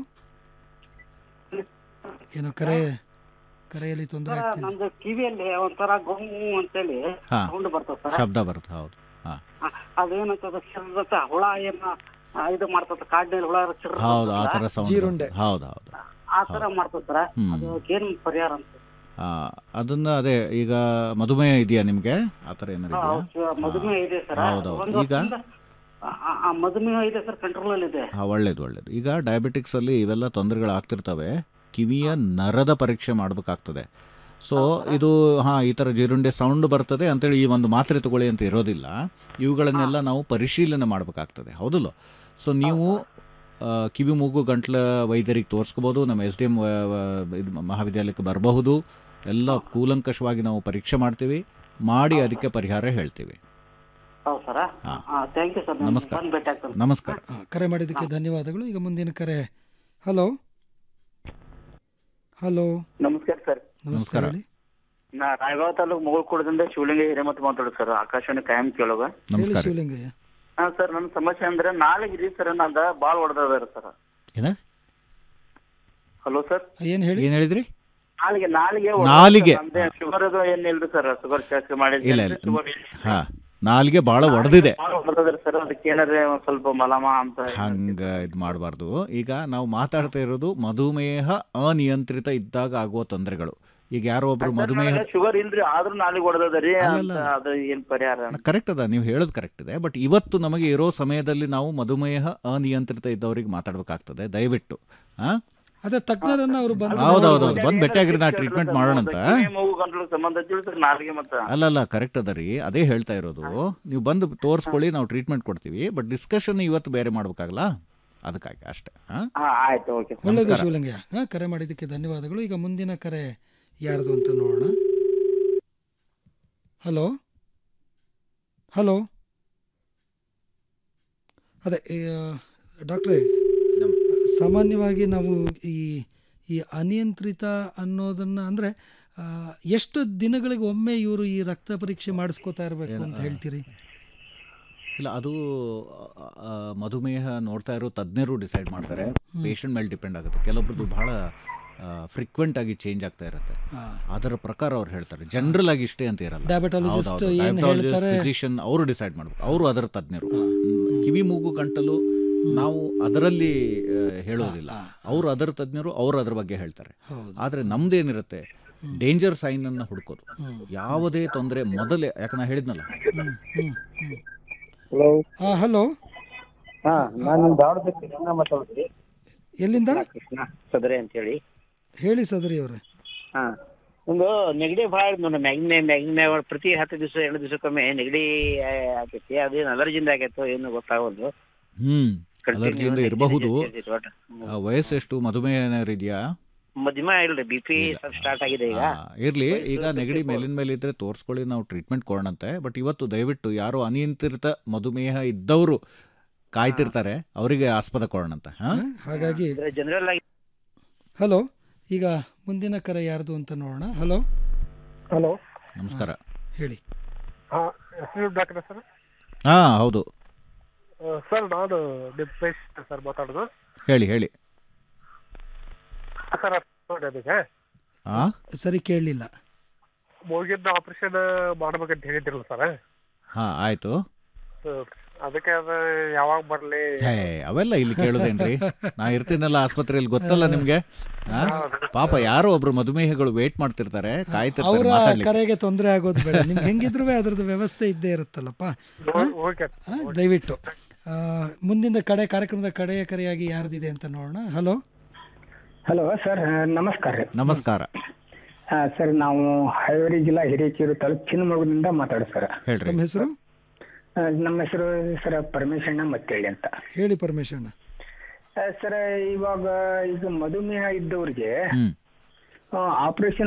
ಏನೋ ಕರೆ ಕರೆಯಲ್ಲಿ ತೊಂದರೆ ಸರ್ ಆಗ್ತಿದೆ ನಂದು ಕಿವಿಯಲ್ಲಿ ಒಂಥರ ಗೊಮ್ಮು ಅಂತೇಳಿ ಹಾ. ಸೌಂಡ್ ಬರ್ತದೆ ಸರ್ ಶಬ್ದ ಬರುತ್ತೆ ಹೌದು ಹಾಂ ಅದೇನಂತದ ಸಿಡ್ದತ್ತ ಹುಳ ಏನ ಆ, ಇದು ಮಾಡ್ತದ ಕಾಡಿನಲ್ಲಿ ಹುಳ ಚಿಡ್ರ ಹೌದು ಆ ಥರ ಸೌಂಡ್ ಜೀರುಂಡೆ. ಹೌದು ಹೌದು ಆ ತರ ಮಾಡ್ತದ ಸರ್ ಹ್ಮ್. ಅದು ಏನ್ ಪರಿಹಾರ ಅಂತ ಆ, ಅದನ್ನ ಅದೇ ಈಗ ಮಧುಮೇಹ ಇದೆಯಾ ನಿಮಗೆ ಆ ಥರ ಏನಾರು ಹಾ, ಇದೆಯಾ ಹೌದು, ಮಧುಮೇಹ ಇದೆ ಸರ್ ಹೌದೌದು. ಒಂದು ಈಗ? ವರ್ಷದಿಂದ ಆ- ಆ- ಆ ಮಧುಮೇಹ ಇದೆ ಸರ್ ಕಂಟ್ರೋಲ್ ಅಲ್ಲಿ ಇದೆ ಹಾಂ ಒಳ್ಳೇದು ಒಳ್ಳೇದು ಈಗ ಡಯಾಬಿಟಿಕ್ಸಲ್ಲಿ ಇವೆಲ್ಲ ತೊಂದರೆಗಳು ಆಗ್ತಿರ್ತವೆ ಕಿವಿಯ ನರದ ಪರೀಕ್ಷೆ ಮಾಡಬೇಕಾಗ್ತದೆ ಸೊ ಇದು ಹಾಂ ಈ ಥರ ಜೀರುಂಡೆ ಸೌಂಡ್ ಬರ್ತದೆ ಅಂತೇಳಿ ಈ ಒಂದು ಮಾತ್ರೆ ತಗೊಳ್ಳಿ ಅಂತ ಇರೋದಿಲ್ಲ ಇವುಗಳನ್ನೆಲ್ಲ ನಾವು ಪರಿಶೀಲನೆ ಮಾಡಬೇಕಾಗ್ತದೆ ಹೌದಲ್ಲ ಸೊ ನೀವು ಆ, ಕಿವಿ ಮೂಗು ಗಂಟ್ಲ ವೈದ್ಯರಿಗೆ ತೋರಿಸ್ಕೋಬೋದು ನಮ್ಮ ಎಸ್ ಡಿ ಎಮ್ ಇದು ಮಹಾವಿದ್ಯಾಲಯಕ್ಕೆ ಬರಬಹುದು ಎಲ್ಲ ಕೂಲಂಕಷವಾಗಿ ನಾವು ಪರೀಕ್ಷೆ ಮಾಡ್ತೀವಿ ಮಾಡಿ ಅದಕ್ಕೆ ಪರಿಹಾರ ಹೇಳ್ತೀವಿ ಹೌದು ಸರ್ ಥ್ಯಾಂಕ್ ಯು ಸರ್ ನಮಸ್ಕಾರ. ಬಂದು ಭೇಟಿ ಆಗ್ತೇನೆ ನಮಸ್ಕಾರ ಹಾ, ಕರೆ ಮಾಡಿದ್ದಕ್ಕೆ ಧನ್ಯವಾದಗಳು ಈಗ ಮುಂದಿನ ಕರೆ ಹಲೋ ಹಲೋ ನಮಸ್ಕಾರ ಸರ್ ನಮಸ್ಕಾರ ಹೇಳಿ ನಾ ರಾಯಗಾಂವ್ ತಾಲೂಕು ಮುಗುಳ್ಕೂಡದಿಂದ ಶಿವಲಿಂಗ ಹಿರೇಮಠ ಮಾತಾಡೋದು ಸರ್ ಆಕಾಶವಾಣಿ ಕಾಯಂ ಕೇಳೋಗ ಹೇಳಿ ನಮಸ್ಕಾರ ಶಿವಲಿಂಗಯ್ಯ ಹಾ ಸರ್ ನನ್ನ ಸಮಸ್ಯೆ ಅಂದ್ರೆ ನಾಳೆಗೆ ರೀ ಸರ್ ನಂದ ಬಾಳ್ ಹೊಡೆದದ ಸರ್ ಏನ ಹಲೋ ಸರ್ ಏನ್ ಹೇಳಿ ಏನು ಹೇಳಿದ್ರಿ ನಾಳೆಗೆ ನಾಳೆಗೆ ನಾಲಿಗೆ. ಶುಗರ್ ಅದು ಏನಿಲ್ರಿ ಸರ್ ಶುಗರ್ ಚೆಕ್ ಇಲ್ಲ ಮಾಡಿದ್ರೆ ಇಲ್ಲ ಶುಗರ್ ಹಾಂ ನಾಲ್ಗೆ ಬಹಳ ಒಡೆದಿದೆ ಸರ್ ಅದಕ್ಕೆ ಏನಾದ್ರೆ ಒಂದ್ ಸ್ವಲ್ಪ ಮಲಮ ಅಂತ ಹಂಗ ಇದು ಮಾಡಬಾರ್ದು ಈಗ ನಾವು ಮಾತಾಡ್ತಾ ಇರೋದು ಮಧುಮೇಹ ಅನಿಯಂತ್ರಿತ ಇದ್ದಾಗ ಆಗುವ ತೊಂದರೆಗಳು ಈಗ ಯಾರೋ ಒಬ್ರು ಮಧುಮೇಹ ಶುಗರ್ ಇಲ್ರಿ ಆದ್ರೂ ನಾಲಿಗೆ ಹೊಡೆದದ್ರಿ ಅಂತ ಅದು ಏನ್ ಪರಿಹಾರ ಕರೆಕ್ಟ್ ಅದ ನೀವು ಹೇಳೋದು ಕರೆಕ್ಟ್ ಇದೆ ಬಟ್ ಇವತ್ತು ನಮಗೆ ಇರೋ ಸಮಯದಲ್ಲಿ ನಾವು ಮಧುಮೇಹ ಅನಿಯಂತ್ರಿತ ಇದ್ದವರಿಗೆ ಮಾತಾಡಬೇಕಾಗ್ತದೆ ದಯವಿಟ್ಟು ಆ ಅದೇ ತಜ್ಞರನ್ನ ಅವರು ಬಂದು ಹೌದೌದು ಬಂದು ಭೇಟಿಯಾಗ್ರಿ ನಾ ಟ್ರೀಟ್ಮೆಂಟ್ ಮಾಡೋಣ ಅಂತ ಕಿವಿ, ಮೂಗು ಗಂಟಲು ಸಂಬಂಧ ತಿಳಿಸ್ರಿ ನಾಲಿಗೆ ಮತ್ತ ಅಲ್ಲ ಅಲ್ಲ ಕರೆಕ್ಟ್ ಅದ ರೀ ಅದೇ ಹೇಳ್ತಾ ಇರೋದು ನೀವು ಬಂದು ತೋರಿಸ್ಕೊಳ್ಳಿ ನಾವು ಟ್ರೀಟ್ಮೆಂಟ್ ಕೊಡ್ತೀವಿ ಬಟ್ ಡಿಸ್ಕಷನ್ ಇವತ್ತು ಬೇರೆ ಮಾಡ್ಬೇಕಾಗಲ್ಲ ಅದಕ್ಕಾಗಿ ಅಷ್ಟೇ ಆ? ಹಾ ಆಯ್ತು ಓಕೆ ಒಳ್ಳೆಯದು ನಮಸ್ಕಾರ. ಶಿವಲಿಂಗಯ್ಯ ಹಾ, ಕರೆ ಮಾಡಿದ್ದಕ್ಕೆ ಧನ್ಯವಾದಗಳು ಈಗ ಮುಂದಿನ ಕರೆ ಯಾರ್ದು ಅಂತ ನೋಡೋಣ ಹಲೋ ಹಲೋ ಅದೇ ಡಾಕ್ಟ್ರೇ ಸಾಮಾನ್ಯವಾಗಿ ನಾವು ಈ ಈ ಅನಿಯಂತ್ರಿತ ಅನ್ನೋದನ್ನ ಅಂದರೆ ಎಷ್ಟು ದಿನಗಳಿಗೆ ಒಮ್ಮೆ ಇವರು ಈ ರಕ್ತ ಪರೀಕ್ಷೆ ಮಾಡಿಸ್ಕೋತಾ ಇರಬೇಕು ಅಂತ ಹೇಳ್ತೀರಿ ಇಲ್ಲ ಅದು ಆ, ಆ, ಮಧುಮೇಹ ನೋಡ್ತಾ ಇರೋ ತಜ್ಞರು ಡಿಸೈಡ್ ಮಾಡ್ತಾರೆ ಪೇಷಂಟ್ ಮೇಲೆ ಡಿಪೆಂಡ್ ಆಗುತ್ತೆ ಕೆಲವೊಬ್ರದ್ದು ಬಹಳ ಫ್ರೀಕ್ವೆಂಟ್ ಆಗಿ ಚೇಂಜ್ ಆಗ್ತಾ ಇರುತ್ತೆ ಹಾ. ಅದರ ಪ್ರಕಾರ ಅವ್ರು ಹೇಳ್ತಾರೆ ಜನರಲ್ ಆಗಿ ಇಷ್ಟೇ ಅಂತ ಇರಲ್ಲ Diabetologist ಏನ್ ಹೇಳ್ತಾರೆ? ಫಿಸಿಷಿಯನ್ ಅವರು ಡಿಸೈಡ್ ಮಾಡ್ಬೇಕು ಅವರು ಅದರ ತಜ್ಞರು ಹ್ಮ್. ಕಿವಿ ಮೂಗು ಗಂಟಲು ನಾವು ಅದರಲ್ಲಿ ಆ, ಹೇಳೋದಿಲ್ಲ ಅವರು ಅದರ ತಜ್ಞರು ಅವರು ಅದ್ರ ಬಗ್ಗೆ ಹೇಳ್ತಾರೆ ಆದರೆ ನಮ್ದೇನಿರುತ್ತೆ ಡೇಂಜರ್ ಸೈನ್ ಅನ್ನ ಹುಡ್ಕೋದು ಯಾವುದೇ ತೊಂದರೆ ಮೊದಲೇ ಯಾಕೆ ನಾ ಹೇಳಿದ್ನಲ್ಲ ಹಲೋ ಹಲೋ ಹಾ ನಾನು ಧಾರವಾಡದ ಕೃಷ್ಣ ಮಾತಾಡ್ತೀನಿ ಎಲ್ಲಿಂದ ಕೃಷ್ಣ ಸದರೆ ಅಂತ ಹೇಳಿ ಹೇಳಿ ಸದರಿ ಅವರೇ ಹಾ ಒಂದು ನೆಗಡಿ ಭಾಳ ನೋಡಿ ಮ್ಯಾಗಿನ ಮ್ಯಾಗಿನ ಪ್ರತಿ ಹತ್ತು ದಿವಸ ಎರಡು ದಿವಸಕ್ಕೊಮ್ಮೆ ನೆಗಡಿ ಆ, ಆಗೈತಿ ಅದೇನು ಅಲರ್ಜಿಂದ ಆಗೈತೋ ಏನು ಗೊತ್ತಾಗೋದು ಹ್ಮ್ Continue ಅಲರ್ಜಿಯಿಂದ ನೆಗಡಿ ಇರಬಹುದು ಜಾಸ್ತಿ ಐತಿ ಒಟ್ಟು. ಆ, ವಯಸ್ಸೆಷ್ಟು ಮಧುಮೇಹ ಏನಾದ್ರು ಇದೆಯಾ ಮಧ್ಯಮ ಇಲ್ರಿ ಬಿ ಪಿ ಸ್ವಲ್ಪ ಸ್ಟಾರ್ಟ್ ಆಗಿದೆ ಈಗ ಇರ್ಲಿ ಈಗ ನೆಗಡಿ ಮೇಲಿನ ಮೇಲೆ ಇದ್ರೆ ತೋರಿಸ್ಕೊಳ್ಳಿ ನಾವು ಟ್ರೀಟ್ಮೆಂಟ್ ಕೊಡೋಣಂತೆ ಬಟ್ ಇವತ್ತು ದಯವಿಟ್ಟು ಯಾರು ಅನಿಯಂತ್ರಿತ ಮಧುಮೇಹ ಇದ್ದವರು ಕಾಯ್ತಿರ್ತಾರೆ ಅವರಿಗೆ ಆಸ್ಪದ ಕೊಡೋಣಂತೆ ಹಾ ಹಾಗಾಗಿ ಜನರಲ್ ಆಗಿ ಹಲೋ ಈಗ ಮುಂದಿನ ಕರೆ ಯಾರ್ದು ಅಂತ ನೋಡೋಣ ಹಲೋ ಹಲೋ ನಮಸ್ಕಾರ ಹೇಳಿ ಹಾ ಹೆಸರು ಡಾಕ್ಟರ್ ಸರ್ ಹಾ ಹೌದು ಸರ್ ನಾನು ನಿಮ್ಮ ಪೇಷಂಟ್ ಸರ್ ಮಾತಾಡೋದು ಹೇಳಿ ಹೇಳಿ ಸರ್ ಅದಕ್ಕೆ ಆ ಸರಿ ಕೇಳಲಿಲ್ಲ ಮೂಗಿನ ಆಪರೇಷನ್ ಮಾಡ್ಬೇಕಂತ ಹೇಳಿದ್ರಲ್ಲ ಸರ್ ಹಾ ಆಯ್ತು ಅದಕ್ಕೆ ಅದು ಯಾವಾಗ ಬರ್ಲಿ ಛೇ ಅವೆಲ್ಲ ಇಲ್ಲಿ ಕೇಳೋದೇನ್ರಿ ನಾ ಇರ್ತೀನಲ್ಲ ಆಸ್ಪತ್ರೆಯಲ್ಲಿ ಗೊತ್ತಲ್ಲ ನಿಮ್ಗೆ ಆ? ಪಾಪ ಯಾರೋ ಒಬ್ರು ಮಧುಮೇಹಗಳು ವೇಟ್ ಮಾಡ್ತಿರ್ತಾರೆ ಕಾಯ್ತಿರ್ತಾರೆ ಅವರ ಮಾತಾಡ್ಲಿಕ್ಕೆ ಕರೆಗೆ ತೊಂದರೆ ಆಗೋದು ಬೇಡ ನಿಮ್ಗೆ ಹೆಂಗಿದ್ರು ಅದ್ರದ್ದು ವ್ಯವಸ್ಥೆ ಇದ್ದೇ ಇರುತ್ತಲ್ಲಪ್ಪ ಹಾ? ಓಕೆ ಹಾ, ದಯವಿಟ್ಟು ಆ, ಮುಂದಿನ ಕಡೆ ಕಾರ್ಯಕ್ರಮದ ಕಡೆಯ ಕರೆಯಾಗಿ ಯಾರ್ದಿದೆ ಅಂತ ನೋಡೋಣ ಹಲೋ ಹಲೋ ಸರ್ ನಮಸ್ಕಾರ ರೀ ನಮಸ್ಕಾರ ಆ, ಸರ್ ನಾವು ಹಾವೇರಿ ಜಿಲ್ಲಾ ಹಿರೇಕೆರೂರು ತಾಲೂಕು ಚಿನ್ನಮಗುದಿಂದ ಮಾತಾಡೋದು ಸರ್ ಹೇಳ್ರಿ ತಮ್ಮ ಹೆಸರು ಆ, ನಮ್ಮ ಹೆಸರು ಸರ್ ಪರಮೇಶಣ್ಣ ಮತ್ತೇಳಿ ಅಂತ ಹೇಳಿ ಪರಮೇಶಣ್ಣ ಆ, ಸರ್ ಇವಾಗ ಈಗ ಮಧುಮೇಹ ಇದ್ದವ್ರಿಗೆ ಹ್ಮ್ ಆಪರೇಷನ್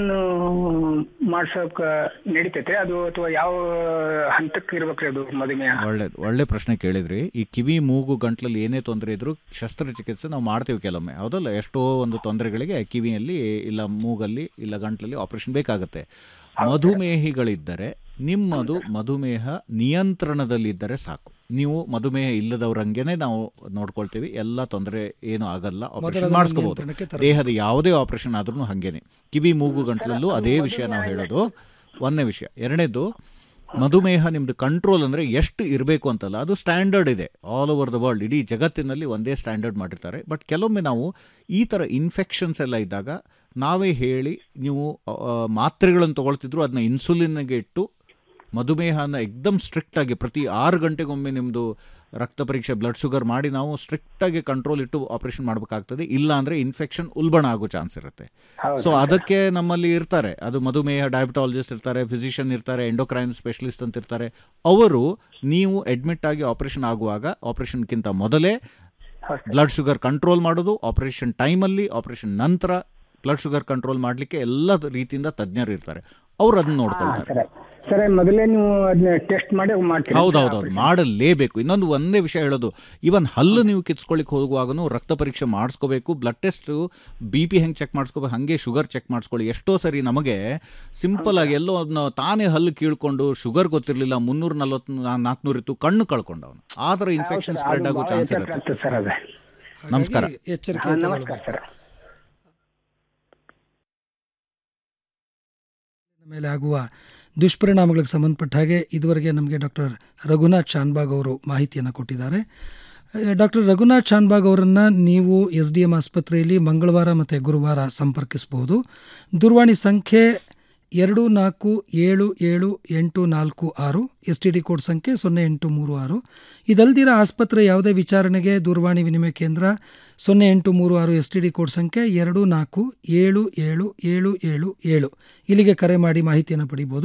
ಮಾಡ್ಸೋಕ ನಡೀತೈತೆ ಅದು ಅಥವಾ ಯಾವ ಹಂತಕ್ಕೆ ಇರ್ಬೇಕ್ರಿ ಅದು ಮಧುಮೇಹ ಒಳ್ಳೆ ಒಳ್ಳೆ ಪ್ರಶ್ನೆ ಕೇಳಿದ್ರಿ ಈ ಕಿವಿ ಮೂಗು ಗಂಟ್ಲಲ್ಲಿ ಏನೇ ತೊಂದರೆ ಇದ್ರೂ ಶಸ್ತ್ರಚಿಕಿತ್ಸೆ ನಾವು ಮಾಡ್ತೀವಿ ಕೆಲವೊಮ್ಮೆ ಹೌದಲ್ಲ ಎಷ್ಟೋ ಒಂದು ತೊಂದರೆಗಳಿಗೆ ಕಿವಿಯಲ್ಲಿ ಇಲ್ಲ ಮೂಗಲ್ಲಿ ಇಲ್ಲ ಗಂಟ್ಲಲ್ಲಿ ಆಪರೇಷನ್ ಬೇಕಾಗುತ್ತೆ ಮಧುಮೇಹಿಗಳಿದ್ದರೆ ನಿಮ್ಮದು ಮಧುಮೇಹ ನಿಯಂತ್ರಣದಲ್ಲಿದ್ದರೆ ಸಾಕು ನೀವು ಮಧುಮೇಹ ಇಲ್ಲದವ್ರಂಗೆನೆ ನಾವು ನೋಡ್ಕೊಳ್ತೀವಿ ಎಲ್ಲ ತೊಂದರೆ ಏನು ಆಗಲ್ಲ ಆಪರೇಷನ್ ಮೊದಲದನ್ನು ಮಾಡಿಸ್ಕೋಬಹುದು ನಿಯಂತ್ರಣಕ್ಕೆ ತರಬೇಕು. ದೇಹದ ಯಾವುದೇ ಆಪರೇಷನ್ ಆದ್ರೂ ಹಾಗೇನೆ ಕಿವಿ ಮೂಗು ಗಂಟ್ಲಲ್ಲೂ ಅದೇ ವಿಷಯ ನಾವು ಹೇಳೋದು ಒಂದನೇ ವಿಷಯ ಎರಡನೇದು ಮಧುಮೇಹ ನಿಮ್ದು ಕಂಟ್ರೋಲ್ ಅಂದರೆ ಎಷ್ಟು ಇರಬೇಕು ಅಂತಲ್ಲ ಅದು ಸ್ಟ್ಯಾಂಡರ್ಡ್ ಇದೆ ಆಲ್ ಓವರ್ ದ ವರ್ಲ್ಡ್ ಇಡೀ ಜಗತ್ತಿನಲ್ಲಿ ಒಂದೇ ಸ್ಟ್ಯಾಂಡರ್ಡ್ ಮಾಡಿರ್ತಾರೆ ಬಟ್ ಕೆಲವೊಮ್ಮೆ ನಾವು ಈ ಥರ ಇನ್ಫೆಕ್ಷನ್ಸ್ ಎಲ್ಲ ಇದ್ದಾಗ ನಾವೇ ಹೇಳಿ ನೀವು ಆ, ಮಾತ್ರೆಗಳನ್ನು ತೊಗೊಳ್ತಿದ್ರು ಅದನ್ನ ಇನ್ಸುಲಿನ್ಗೆ ಇಟ್ಟು ಮಧುಮೇಹನ ಎಕ್ದಮ್ ಸ್ಟ್ರಿಕ್ಟಾಗಿ ಪ್ರತಿ ಆರು ಗಂಟೆಗೊಮ್ಮೆ ನಿಮ್ಮದು ರಕ್ತ ಪರೀಕ್ಷೆ ಬ್ಲಡ್ ಶುಗರ್ ಮಾಡಿ ನಾವು ಸ್ಟ್ರಿಕ್ಟಾಗಿ ಕಂಟ್ರೋಲ್ ಇಟ್ಟು ಆಪರೇಷನ್ ಮಾಡಬೇಕಾಗ್ತದೆ ಇಲ್ಲ ಅಂದರೆ ಇನ್ಫೆಕ್ಷನ್ ಉಲ್ಬಣ ಆಗೋ ಚಾನ್ಸ್ ಇರುತ್ತೆ ಹೌದು. ಸೊ ಅದಕ್ಕೆ ನಮ್ಮಲ್ಲಿ ಇರ್ತಾರೆ ಅದು ಮಧುಮೇಹ ಡಯಾಬಿಟಾಲಜಿಸ್ಟ್ ಇರ್ತಾರೆ ಫಿಸಿಷಿಯನ್ ಇರ್ತಾರೆ ಎಂಡೋಕ್ರೈನ್ ಸ್ಪೆಷಲಿಸ್ಟ್ ಅಂತ ಇರ್ತಾರೆ ಅವರು ನೀವು ಅಡ್ಮಿಟ್ ಆಗಿ ಆಪರೇಷನ್ ಆಗುವಾಗ ಆಪರೇಷನ್ಗಿಂತ ಮೊದಲೇ ಬ್ಲಡ್ ಶುಗರ್ ಕಂಟ್ರೋಲ್ ಮಾಡೋದು ಆಪರೇಷನ್ ಟೈಮಲ್ಲಿ ಆಪರೇಷನ್ ನಂತರ ಬ್ಲಡ್ ಶುಗರ್ ಕಂಟ್ರೋಲ್ ಮಾಡಲಿಕ್ಕೆ ಎಲ್ಲ ರೀತಿಯಿಂದ ತಜ್ಞರು ಇರ್ತಾರೆ ಅವ್ರು ಅದನ್ನ ನೋಡ್ಕೊಳ್ತಾರೆ ಸರ್ ಸರ್ ಮೊದಲೇ ನೀವು ಅದನ್ನ ಟೆಸ್ಟ್ ಮಾಡಿ ಮಾಡ್ತೀರಿ ಹೌದೌದೌದು ಮಾಡಲೇಬೇಕು ಇನ್ನೊಂದು ಒಂದೇ ವಿಷಯ ಹೇಳೋದು ಇವನ್ ಹಲ್ಲು ನೀವು ಕಿತ್ಕೊಳ್ಳಿಕ್ಕೆ ಹೋಗುವಾಗನೂ ರಕ್ತ ಪರೀಕ್ಷೆ ಮಾಡಿಸ್ಕೋಬೇಕು ಬ್ಲಡ್ ಟೆಸ್ಟ್ ಬಿ ಪಿ ಹೆಂಗೆ ಚೆಕ್ ಮಾಡಿಸ್ಕೋಬೇಕು ಹಾಗೆ ಶುಗರ್ ಚೆಕ್ ಮಾಡಿಸ್ಕೊಳ್ಳಿ ಎಷ್ಟೋ ಸರಿ ನಮಗೆ ಸಿಂಪಲ್ ಆಗಿ ಎಲ್ಲೋ ಅದನ್ನ ತಾನೇ ಹಲ್ಲು ಕೀಳ್ಕೊಂಡು ಶುಗರ್ ಗೊತ್ತಿರಲಿಲ್ಲ ಮುನ್ನೂರ ನಲ್ವತ್ತು ನಾಲ್ಕುನೂರು ಇತ್ತು ಕಣ್ಣು ಕಳ್ಕೊಂಡವನು ಆ ಥರ ಇನ್ಫೆಕ್ಷನ್ ಸ್ಪ್ರೆಡ್ ಆಗೋ ಚಾನ್ಸ್ ಇರುತ್ತೆ ಸರ್ ಅದೇ ನಮಸ್ಕಾರ ಎಚ್ಚರಿಕೆ ಹಾ, ನಮಸ್ಕಾರ ಸರ್ ಮೇಲೆ ಆಗುವ ದುಷ್ಪರಿಣಾಮಗಳಿಗೆ ಸಂಬಂಧಪಟ್ಟ ಹಾಗೆ ಇದುವರೆಗೆ ನಮಗೆ ಡಾಕ್ಟರ್ ರಘುನಾಥ್ ಶಾನ್ಬಾಗ್ ಅವರು ಮಾಹಿತಿಯನ್ನು ಕೊಟ್ಟಿದ್ದಾರೆ ಡಾಕ್ಟರ್ ರಘುನಾಥ್ ಶಾನ್ಬಾಗ್ ಅವರನ್ನು ನೀವು ಎಸ್ ಡಿ ಎಂ ಆಸ್ಪತ್ರೆಯಲ್ಲಿ ಮಂಗಳವಾರ ಮತ್ತು ಗುರುವಾರ ಸಂಪರ್ಕಿಸಬಹುದು ದೂರವಾಣಿ ಸಂಖ್ಯೆ ಎರಡು ನಾಲ್ಕು ಏಳು ಏಳು ಎಂಟು ನಾಲ್ಕು ಆರು ಎಸ್ ಟಿ ಡಿ ಕೋಡ್ ಸಂಖ್ಯೆ ಸೊನ್ನೆ ಎಂಟು ಮೂರು ಆರು ಇದಲ್ದಿರ ಆಸ್ಪತ್ರೆ ಯಾವುದೇ ವಿಚಾರಣೆಗೆ ದೂರವಾಣಿ ವಿನಿಮಯ ಕೇಂದ್ರ ಸೊನ್ನೆ ಎಂಟು ಮೂರು ಆರು ಎಸ್ ಟಿ ಡಿ ಕೋಡ್ ಸಂಖ್ಯೆ ಎರಡು ನಾಲ್ಕು ಏಳು ಏಳು ಏಳು ಏಳು ಏಳು ಇಲ್ಲಿಗೆ ಕರೆ ಮಾಡಿ ಮಾಹಿತಿಯನ್ನು ಪಡಿಬೋದು